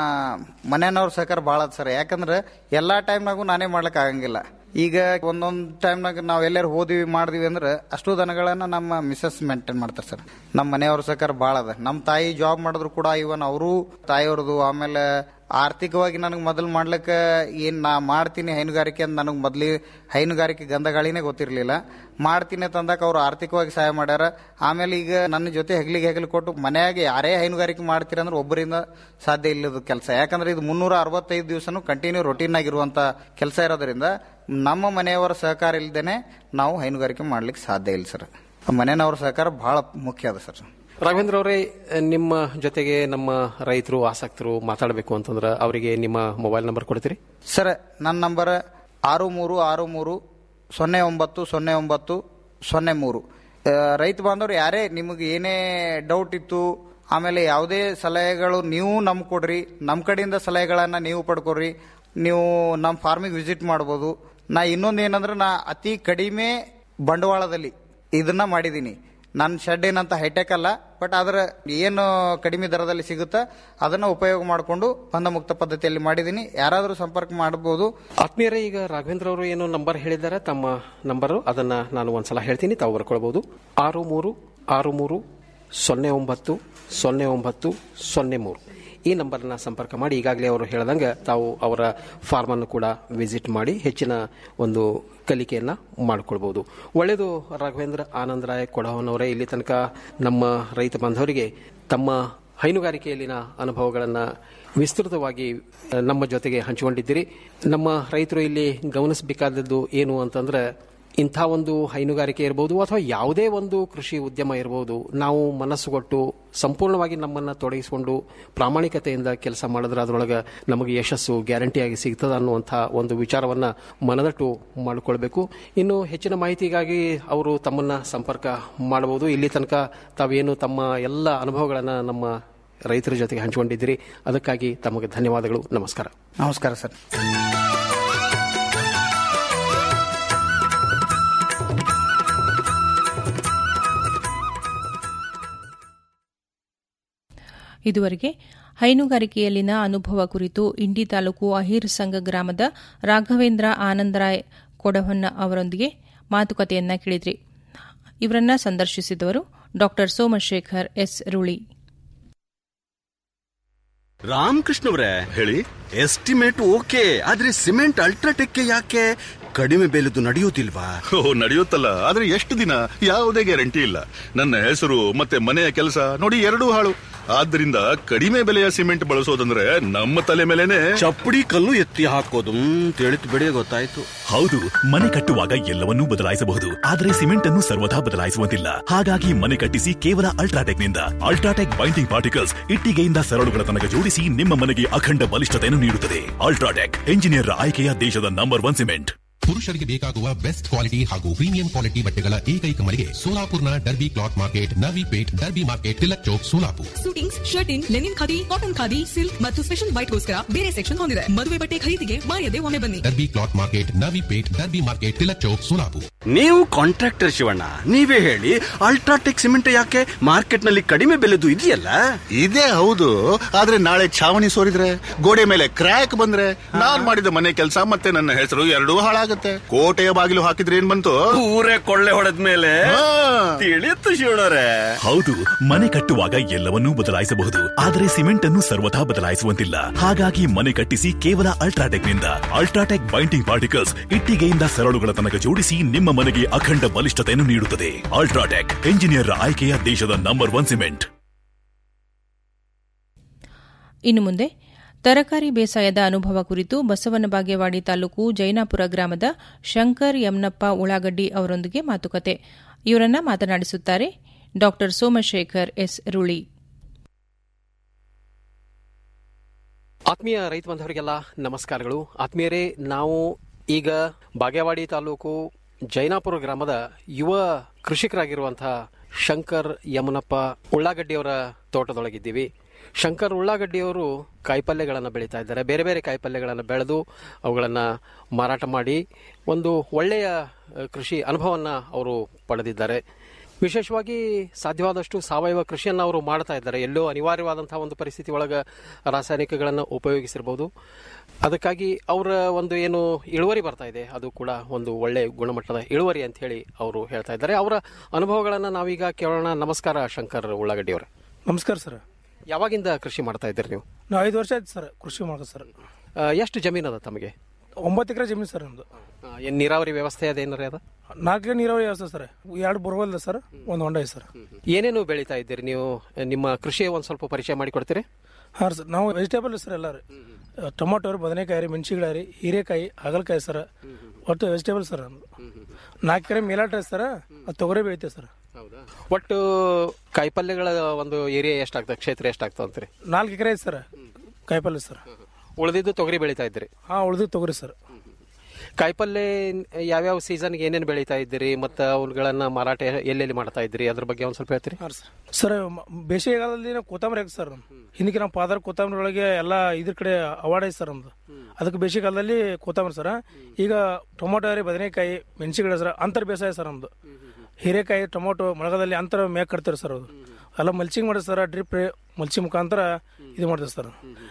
ಮನೆಯವ್ರ ಸಹಕಾರ ಭಾಳ ಅದ ಸರ್ ಯಾಕಂದ್ರೆ ಎಲ್ಲಾ ಟೈಮ್ನಾಗೂ ನಾನೇ ಮಾಡ್ಲಿಕ್ಕೆ ಆಗಂಗಿಲ್ಲ ಈಗ ಒಂದೊಂದು ಟೈಮ್ನಾಗ ನಾವು ಎಲ್ಲರೂ ಹೋದಿವಿ ಮಾಡಿದ್ವಿ ಅಂದ್ರೆ ಅಷ್ಟು ದನಗಳನ್ನ ನಮ್ಮ ಮಿಸಸ್ ಮೇಂಟೈನ್ ಮಾಡ್ತಾರೆ ಸರ್ ನಮ್ಮ ಮನೆಯವ್ರ ಸಹಕಾರ ಭಾಳ ಅದ ನಮ್ಮ ತಾಯಿ ಜಾಬ್ ಮಾಡಿದ್ರು ಕೂಡ ಇವನ್ ಅವರು ತಾಯಿಯವ್ರದ್ದು ಆಮೇಲೆ ಆರ್ಥಿಕವಾಗಿ ನನಗೆ ಮೊದಲು ಮಾಡ್ಲಿಕ್ಕೆ ಏನು ನಾ ಮಾಡ್ತೀನಿ ಹೈನುಗಾರಿಕೆ ಅಂತ ನನಗೆ ಮೊದಲು ಹೈನುಗಾರಿಕೆ ಗಂಧಗಾಳಿನೇ ಗೊತ್ತಿರಲಿಲ್ಲ ಮಾಡ್ತೀನಿ ತಂದಾಗ ಅವ್ರು ಆರ್ಥಿಕವಾಗಿ ಸಹಾಯ ಮಾಡ್ಯಾರ ಆಮೇಲೆ ಈಗ ನನ್ನ ಜೊತೆ ಹೆಗ್ಲಿಗೆ ಹೆಗಲು ಕೊಟ್ಟು ಮನೆಯಾಗೆ ಯಾರೇ ಹೈನುಗಾರಿಕೆ ಮಾಡ್ತೀರ ಅಂದ್ರೆ ಒಬ್ಬರಿಂದ ಸಾಧ್ಯ ಇಲ್ಲದ ಕೆಲಸ ಯಾಕಂದ್ರೆ ಇದು ಮುನ್ನೂರ ಅರವತ್ತೈದು ದಿವಸನೂ ಕಂಟಿನ್ಯೂ ರೊಟೀನ್ ಆಗಿರುವಂತ ಕೆಲಸ ಇರೋದ್ರಿಂದ ನಮ್ಮ ಮನೆಯವರ ಸಹಕಾರ ಇಲ್ಲದೇನೆ ನಾವು ಹೈನುಗಾರಿಕೆ ಮಾಡ್ಲಿಕ್ಕೆ ಸಾಧ್ಯ ಇಲ್ಲ ಸರ್ ಮನೆಯವ್ರ ಸಹಕಾರ ಬಹಳ ಮುಖ್ಯ ಅದ ಸರ್ ರಾಘವೇಂದ್ರ ಅವರೇ ನಿಮ್ಮ ಜೊತೆಗೆ ನಮ್ಮ ರೈತರು ಆಸಕ್ತರು ಮಾತಾಡಬೇಕು ಅಂತಂದ್ರೆ ಅವರಿಗೆ ನಿಮ್ಮ ಮೊಬೈಲ್ ನಂಬರ್ ಕೊಡ್ತೀರಿ ಸರ್ ನನ್ನ ನಂಬರ್ ಆರು ಮೂರು ಆರು ಮೂರು ಸೊನ್ನೆ ಒಂಬತ್ತು ಸೊನ್ನೆ ಒಂಬತ್ತು ಸೊನ್ನೆ ಮೂರು ಆ, ರೈತ ಬಾಂಧವರು ಯಾರೇ ನಿಮಗೆ ಏನೇ ಡೌಟ್ ಇತ್ತು ಆಮೇಲೆ ಯಾವುದೇ ಸಲಹೆಗಳು ನೀವು ನಮ್ಗೆ ಕೊಡ್ರಿ ನಮ್ಮ ಕಡೆಯಿಂದ ಸಲಹೆಗಳನ್ನು ನೀವು ಪಡ್ಕೊಡ್ರಿ ನೀವು ನಮ್ಮ ಫಾರ್ಮಿಗೆ ವಿಸಿಟ್ ಮಾಡ್ಬೋದು ನಾ ಇನ್ನೊಂದು ಏನಂದ್ರೆ ನಾ ಅತಿ ಕಡಿಮೆ ಬಂಡವಾಳದಲ್ಲಿ ಇದನ್ನ ಮಾಡಿದ್ದೀನಿ ನನ್ನ ಶೆಡ್ ಏನಂತ ಹೈಟೆಕ್ ಅಲ್ಲ ಬಟ್ ಅದರ ಏನು ಕಡಿಮೆ ದರದಲ್ಲಿ ಸಿಗುತ್ತಾ ಅದನ್ನ ಉಪಯೋಗ ಮಾಡಿಕೊಂಡು ಬಂಧ ಮುಕ್ತ ಪದ್ಧತಿಯಲ್ಲಿ ಮಾಡಿದ್ದೀನಿ ಯಾರಾದರೂ ಸಂಪರ್ಕ ಮಾಡಬಹುದು ಆತ್ಮೀಯರೇ ಈಗ ರಾಘವೇಂದ್ರ ಅವರು ಏನು ನಂಬರ್ ಹೇಳಿದ್ದಾರೆ ತಮ್ಮ ನಂಬರು ಅದನ್ನ ನಾನು ಒಂದ್ಸಲ ಹೇಳ್ತೀನಿ ತಾವು ಬರ್ಕೊಳ್ಬಹುದು ಆರು ಮೂರು ಆರು ಮೂರು ಸೊನ್ನೆ ಒಂಬತ್ತು ಸೊನ್ನೆ ಒಂಬತ್ತು ಸೊನ್ನೆ ಮೂರು ಈ ನಂಬರ್ನ ಸಂಪರ್ಕ ಮಾಡಿ ಈಗಾಗಲೇ ಅವರು ಹೇಳ್ದಂಗೆ ತಾವು ಅವರ ಫಾರ್ಮ್ ಅನ್ನು ಕೂಡ ವಿಸಿಟ್ ಮಾಡಿ ಹೆಚ್ಚಿನ ಒಂದು ಕಲಿಕೆಯನ್ನ ಮಾಡಿಕೊಳ್ಬಹುದು ಒಳ್ಳೆಯದು ರಾಘವೇಂದ್ರ ಆನಂದರಾಯ ಕೊಡವನವರೇ ಇಲ್ಲಿ ತನಕ ನಮ್ಮ ರೈತ ಬಾಂಧವರಿಗೆ ತಮ್ಮ ಹೈನುಗಾರಿಕೆಯಲ್ಲಿನ ಅನುಭವಗಳನ್ನು ವಿಸ್ತೃತವಾಗಿ ಆ, ನಮ್ಮ ಜೊತೆಗೆ ಹಂಚಿಕೊಂಡಿದ್ದೀರಿ ನಮ್ಮ ರೈತರು ಇಲ್ಲಿ ಗಮನಿಸಬೇಕಾದದ್ದು ಏನು ಅಂತಂದ್ರೆ ಇಂಥ ಒಂದು ಹೈನುಗಾರಿಕೆ ಇರಬಹುದು ಅಥವಾ ಯಾವುದೇ ಒಂದು ಕೃಷಿ ಉದ್ಯಮ ಇರಬಹುದು ನಾವು ಮನಸ್ಸುಗೊಟ್ಟು ಸಂಪೂರ್ಣವಾಗಿ ನಮ್ಮನ್ನು ತೊಡಗಿಸಿಕೊಂಡು ಪ್ರಾಮಾಣಿಕತೆಯಿಂದ ಕೆಲಸ ಮಾಡಿದ್ರೆ ಅದರೊಳಗೆ ನಮಗೆ ಯಶಸ್ಸು ಗ್ಯಾರಂಟಿಯಾಗಿ ಸಿಗ್ತದ ಅನ್ನುವಂಥ ಒಂದು ವಿಚಾರವನ್ನು ಮನದಟ್ಟು ಮಾಡಿಕೊಳ್ಬೇಕು ಇನ್ನು ಹೆಚ್ಚಿನ ಮಾಹಿತಿಗಾಗಿ ಅವರು ತಮ್ಮನ್ನ ಸಂಪರ್ಕ ಮಾಡಬಹುದು ಇಲ್ಲಿ ತನಕ ತಾವೇನು ತಮ್ಮ ಎಲ್ಲ ಅನುಭವಗಳನ್ನು ನಮ್ಮ ರೈತರ ಜೊತೆಗೆ ಹಂಚಿಕೊಂಡಿದ್ದೀರಿ ಅದಕ್ಕಾಗಿ ತಮಗೆ ಧನ್ಯವಾದಗಳು ನಮಸ್ಕಾರ ನಮಸ್ಕಾರ ಸರ್ ಇದುವರೆಗೆ ಹೈನುಗಾರಿಕೆಯಲ್ಲಿನ ಅನುಭವ ಕುರಿತು ಇಂಡಿ ತಾಲೂಕು ಅಹಿರ್ ಸಂಘ ಗ್ರಾಮದ ರಾಘವೇಂದ್ರ ಆನಂದರಾಯ್ ಕೊಡಹೊನ್ನ ಅವರೊಂದಿಗೆ ಮಾತುಕತೆಯನ್ನ ಕೇಳಿದ್ರಿ ಇವರನ್ನ ಸಂದರ್ಶಿಸಿದವರು ಡಾ ಸೋಮಶೇಖರ್ ಎಸ್ ರುಳಿ ರಾಮಕೃಷ್ಣವ್ರೆ ಹೇಳಿ ಎಸ್ಟಿಮೇಟ್ ಓಕೆ ಆದ್ರೆ ಸಿಮೆಂಟ್ ಅಲ್ಟ್ರಾಟೆಕ್ ಯಾಕೆ ಕಡಿಮೆ ಬೆಲೆದು ನಡೆಯುವುದಿಲ್ವಾ ಓ ನಡೆಯುತ್ತಲ್ಲ ಆದ್ರೆ ಎಷ್ಟು ದಿನ ಯಾವುದೇ ಗ್ಯಾರಂಟಿ ಇಲ್ಲ ನನ್ನ ಹೆಸರು ಮತ್ತೆ ಮನೆಯ ಕೆಲಸ ನೋಡಿ ಎರಡೂ ಹಾಳು ಆದ್ರಿಂದ ಕಡಿಮೆ ಬೆಲೆಯ ಸಿಮೆಂಟ್ ಬಳಸೋದಂದ್ರೆ ನಮ್ಮ ತಲೆ ಮೇಲೆನೆ ಚಪ್ಪಡಿ ಕಲ್ಲು ಎತ್ತಿ ಹಾಕೋದು ತಿಳಿತು ಬಿಡಿ ಗೊತ್ತಾಯ್ತು ಹೌದು ಮನೆ ಕಟ್ಟುವಾಗ ಎಲ್ಲವನ್ನೂ ಬದಲಾಯಿಸಬಹುದು ಆದರೆ ಸಿಮೆಂಟ್ ಅನ್ನು ಸರ್ವದಾ ಬದಲಾಯಿಸುವಂತಿಲ್ಲ ಹಾಗಾಗಿ ಮನೆ ಕಟ್ಟಿಸಿ ಕೇವಲ ಅಲ್ಟ್ರಾಟೆಕ್ ನಿಂದ ಅಲ್ಟ್ರಾಟೆಕ್ ಬೈಂಡಿಂಗ್ ಪಾರ್ಟಿಕಲ್ಸ್ ಇಟ್ಟಿಗೆಯಿಂದ ಸರಳುಗಳ ತನಕ ಜೋಡಿಸಿ ನಿಮ್ಮ ಮನೆಗೆ ಅಖಂಡ ಬಲಿಷ್ಠತೆಯನ್ನು ನೀಡುತ್ತದೆ ಅಲ್ಟ್ರಾಟೆಕ್ ಎಂಜಿನಿಯರ್ ಆಯ್ಕೆಯ ದೇಶದ ನಂಬರ್ ಒನ್ ಸಿಮೆಂಟ್ ಪುರುಷರಿಗೆ ಬೇಕಾಗುವ ಬೆಸ್ಟ್ ಕ್ವಾಲಿಟಿ ಹಾಗೂ ಪ್ರೀಮಿಯಂ ಕ್ವಾಲಿಟಿ ಬಟ್ಟೆಗಳ ಏಕೈಕ ಮಳಿಗೆ ಸೋಲಾಪುರ್ನ Derby cloth market Navi Peth Derby market Tilak Chowk Solapur suitings shirting linen khadi cotton khadi silk ಮತ್ತು ಸ್ಪೆಷಲ್ ವೈಟ್ಗೋಸ್ಕರ ಬೇರೆ ಸೆಕ್ಷನ್ ಹೊಂದಿದೆ ಮದುವೆ ಬಟ್ಟೆ ಖರೀದಿಗೆ ಮಾಯದೆ ಒಮ್ಮೆ ಬನ್ನಿ Derby cloth market Navi Peth Derby market Tilak Chowk Solapur ನೀವು ಕಾಂಟ್ರಾಕ್ಟರ್ ಶಿವಣ್ಣ ನೀವೇ ಹೇಳಿ ಅಲ್ಟ್ರಾಟೆಕ್ ಸಿಮೆಂಟ್ ಯಾಕೆ ಮಾರ್ಕೆಟ್ ನಲ್ಲಿ ಕಡಿಮೆ ಬೆಲೆದು ಇದೆಯಲ್ಲ ಇದೇ ಹೌದು ಆದ್ರೆ ನಾಳೆ ಛಾವಣಿ ಸೋರಿದ್ರೆ ಗೋಡೆ ಮೇಲೆ ಕ್ರ್ಯಾಕ್ ಬಂದ್ರೆ ನಾನ್ ಮಾಡಿದ ಮನೆ ಕೆಲಸ ಮತ್ತೆ ನನ್ನ ಹೆಸರು ಎರಡೂ ಹಾಳಾಗತ್ತೆ ಕೋಟೆಯ ಬಾಗಿಲು ಹಾಕಿದ್ರೆ ಏನ್ ಬಂತು ಊರೇ ಕೊಳ್ಳೆ ಹೊಡೆದ ಮೇಲೆ ತಿಳಿಯುತ್ತು ಶಿವಣ್ಣರೇ ಹೌದು ಮನೆ ಕಟ್ಟುವಾಗ ಎಲ್ಲವನ್ನೂ ಬದಲಾಯಿಸಬಹುದು ಆದರೆ ಸಿಮೆಂಟ್ ಅನ್ನು ಸರ್ವಥಾ ಬದಲಾಯಿಸುವಂತಿಲ್ಲ ಹಾಗಾಗಿ ಮನೆ ಕಟ್ಟಿಸಿ ಕೇವಲ ಅಲ್ಟ್ರಾಟೆಕ್ ನಿಂದ ಅಲ್ಟ್ರಾಟೆಕ್ ಬೈಂಡಿಂಗ್ ಪಾರ್ಟಿಕಲ್ಸ್ ಇಟ್ಟಿಗೆಯಿಂದ ಸರಳುಗಳ ತನಕ ಜೋಡಿಸಿ ನಿಮ್ಮ ಮನೆಗೆ ಅಖಂಡ ಬಲಿಷ್ಠತೆಯನ್ನು ನೀಡುತ್ತದೆ ಅಲ್ಟ್ರಾಟೆಕ್ ಎಂಜಿನಿಯರ್ ಆಯ್ಕೆಯ ದೇಶದ ನಂಬರ್ ಒನ್ ಸಿಮೆಂಟ್ ಇನ್ನು ಮುಂದೆ ತರಕಾರಿ ಬೇಸಾಯದ ಅನುಭವ ಕುರಿತು ಬಸವನ ಬಾಗೇವಾಡಿ ತಾಲೂಕು ಜೈನಾಪುರ ಗ್ರಾಮದ ಶಂಕರ್ ಯಮ್ನಪ್ಪ ಉಳ್ಳಾಗಡ್ಡಿ ಅವರೊಂದಿಗೆ ಮಾತುಕತೆ ಇವರನ್ನ ಮಾತನಾಡಿಸುತ್ತಾರೆ ಡಾ ಸೋಮಶೇಖರ್ ಎಸ್ ರುಳಿ ಆತ್ಮೀಯ ರೈತ ಬಾಂಧವರಿಗೆಲ್ಲ ನಮಸ್ಕಾರಗಳು ಆತ್ಮೀಯರೇ ನಾವು ಈಗ ಬಾಗೇವಾಡಿ ತಾಲೂಕು ಜೈನಾಪುರ ಗ್ರಾಮದ ಯುವ ಕೃಷಿಕರಾಗಿರುವಂತಹ ಶಂಕರ್ ಯಮನಪ್ಪ ಉಳ್ಳಾಗಡ್ಡಿಯವರ ತೋಟದೊಳಗಿದ್ದೀವಿ ಶಂಕರ್ ಉಳ್ಳಾಗಡ್ಡಿಯವರು ಕಾಯಿಪಲ್ಯಗಳನ್ನು ಬೆಳೀತಾ ಇದ್ದಾರೆ ಬೇರೆ ಬೇರೆ ಕಾಯಿಪಲ್ಯಗಳನ್ನು ಬೆಳೆದು ಅವುಗಳನ್ನು ಮಾರಾಟ ಮಾಡಿ ಒಂದು ಒಳ್ಳೆಯ ಅ, ಕೃಷಿ ಅನುಭವವನ್ನು ಅವರು ಪಡೆದಿದ್ದಾರೆ ವಿಶೇಷವಾಗಿ ಸಾಧ್ಯವಾದಷ್ಟು ಸಾವಯವ ಕೃಷಿಯನ್ನು ಅವರು ಮಾಡ್ತಾ ಇದ್ದಾರೆ ಎಲ್ಲೋ ಅನಿವಾರ್ಯವಾದಂತಹ ಒಂದು ಪರಿಸ್ಥಿತಿ ಒಳಗೆ ರಾಸಾಯನಿಕಗಳನ್ನು ಉಪಯೋಗಿಸಿರ್ಬೋದು ಅದಕ್ಕಾಗಿ ಅವರ ಒಂದು ಏನು ಇಳುವರಿ ಬರ್ತಾ ಇದೆ ಅದು ಕೂಡ ಒಂದು ಒಳ್ಳೆ ಗುಣಮಟ್ಟದ ಇಳುವರಿ ಅಂತ ಹೇಳಿ ಅವರು ಹೇಳ್ತಾ ಇದ್ದಾರೆ ಅವರ ಅನುಭವಗಳನ್ನು ನಾವೀಗ ಕೇಳೋಣ ನಮಸ್ಕಾರ ಶಂಕರ್ ಉಳ್ಳಾಗಡ್ಡಿಯವರೇ ನಮಸ್ಕಾರ ಸರ್ ಯಾವಾಗಿಂದ ಕೃಷಿ ಮಾಡ್ತಾ ಇದ್ದೀರಿ ನೀವು ನಾವು ಐದು ವರ್ಷ ಆಯ್ತು ಸರ್ ಕೃಷಿ ಮಾಡೋದು ಸರ್ ಆ, ಎಷ್ಟು ಜಮೀನು ಅದ ತಮಗೆ ಒಂಬತ್ತು ಎಕರೆ ಜಮೀನು ಸರ್ ನಮ್ದು ಏನು ನೀರಾವರಿ ವ್ಯವಸ್ಥೆ ಅದ ಏನಾರ ಅದ ನಾಲ್ಕು ಎಕರೆ ನೀರಾವರಿ ವ್ಯವಸ್ಥೆ ಸರ್ ಎರಡು ಬೋರ್ವೆಲ್ ಇದೆ ಸರ್ ಒಂದು ಹೊಂಡ ಇದೆ ಸರ್ ಏನೇನು ಬೆಳೀತಾ ಇದ್ದೀರಿ ನೀವು ನಿಮ್ಮ ಕೃಷಿ ಒಂದು ಸ್ವಲ್ಪ ಪರಿಚಯ ಮಾಡಿಕೊಡ್ತೀರಿ ಹಾಂ ಸರ್ ನಾವು ವೆಜಿಟೇಬಲ್ ಸರ್ ಎಲ್ಲ ರೀ ಟೊಮೊಟೊ ರೀ ಬದನೆಕಾಯಿ ರೀ ಮೆಣಸಿನ್ಕಾಯಿ ರೀ ಹೀರೆಕಾಯಿ ಹಾಗಲಕಾಯಿ ಸರ್ ಒಟ್ಟು ವೆಜಿಟೇಬಲ್ ಸರ್ ನಮ್ದು ನಾಲ್ಕು ಎಕರೆ ಮೇಲಾಟ ಇದೆ ಸರ್ ಅದು ತೊಗರಿ ಬೆಳಿತೀವಿ ಸರ್ ಒಟ್ಟು ಕಾಯಿಪಲ್ಯಗಳ ಒಂದು ಏರಿಯಾ ಎಷ್ಟಾಗ್ತದೆ ಕ್ಷೇತ್ರ ಎಷ್ಟಾಗ್ತದೆ ಅಂತೀರಿ ನಾಲ್ಕು ಎಕರೆ ಐತೆ ಸರ್ ಕಾಯಿಪಲ್ಲೆ ಸರ್ ಉಳಿದಿದ್ದು ತೊಗರಿ ಬೆಳೀತಾ ಇದ್ದೀರಿ ಹಾಂ ಉಳಿದು ತೊಗರಿ ಸರ್ ಕಾಯಿಪಲ್ಲೆ ಯಾವ್ಯಾವ ಸೀಸನ್ಗೆ ಏನೇನು ಬೆಳೀತಾ ಇದ್ದೀರಿ ಮತ್ತು ಅವುಗಳನ್ನ ಮಾರಾಟ ಎಲ್ಲೆಲ್ಲಿ ಮಾಡ್ತಾ ಇದ್ದೀರಿ ಅದ್ರ ಬಗ್ಗೆ ಒಂದು ಸ್ವಲ್ಪ ಹೇಳ್ತೀರಿ ಸರ್ ಮ- ಬೇಸಿಗೆಗಾಲದಲ್ಲಿ ನಾವು ಕೊತ್ತಂಬರಿ ಹಾಕಿ ಸರ್ ಹಿಂದಕ್ಕೆ ನಮ್ಮ ಫಾದರ್ ಕೊತ್ತಂಬರಿ ಒಳಗೆ ಎಲ್ಲ ಇದ್ರ ಕಡೆ ಅವಾರ್ಡ್ ಐತೆ ಸರ್ ನಮ್ದು ಅದಕ್ಕೆ ಬೇಸಿಗೆಗಾಲದಲ್ಲಿ ಕೊತ್ತಂಬರಿ ಸರ್ ಈಗ ಟೊಮೊಟೊ ರೀ ಬದನೆಕಾಯಿ ಮೆಣಸಿನಕಾಯಿ ಸರ್ ಅಂತರ್ ಬೇಸಾಯ ಸರ್ ನಮ್ದು ಹೀರೆಕಾಯಿ ಟೊಮೊಟೊ ಮಳೆಗಾಲದಲ್ಲಿ ಅಂತರ ಮೇಕ್ ಕಟ್ತಾರೆ ಸರ್ ಅದು ಎಲ್ಲ ಮಲ್ಚಿಂಗ್ ಮಾಡಿದೆ ಸರ್ ಡ್ರಿಪ್ ಮಲ್ಚಿ ಮುಖಾಂತರ ಇದು ಮಾಡ್ತೀವಿ ಸರ್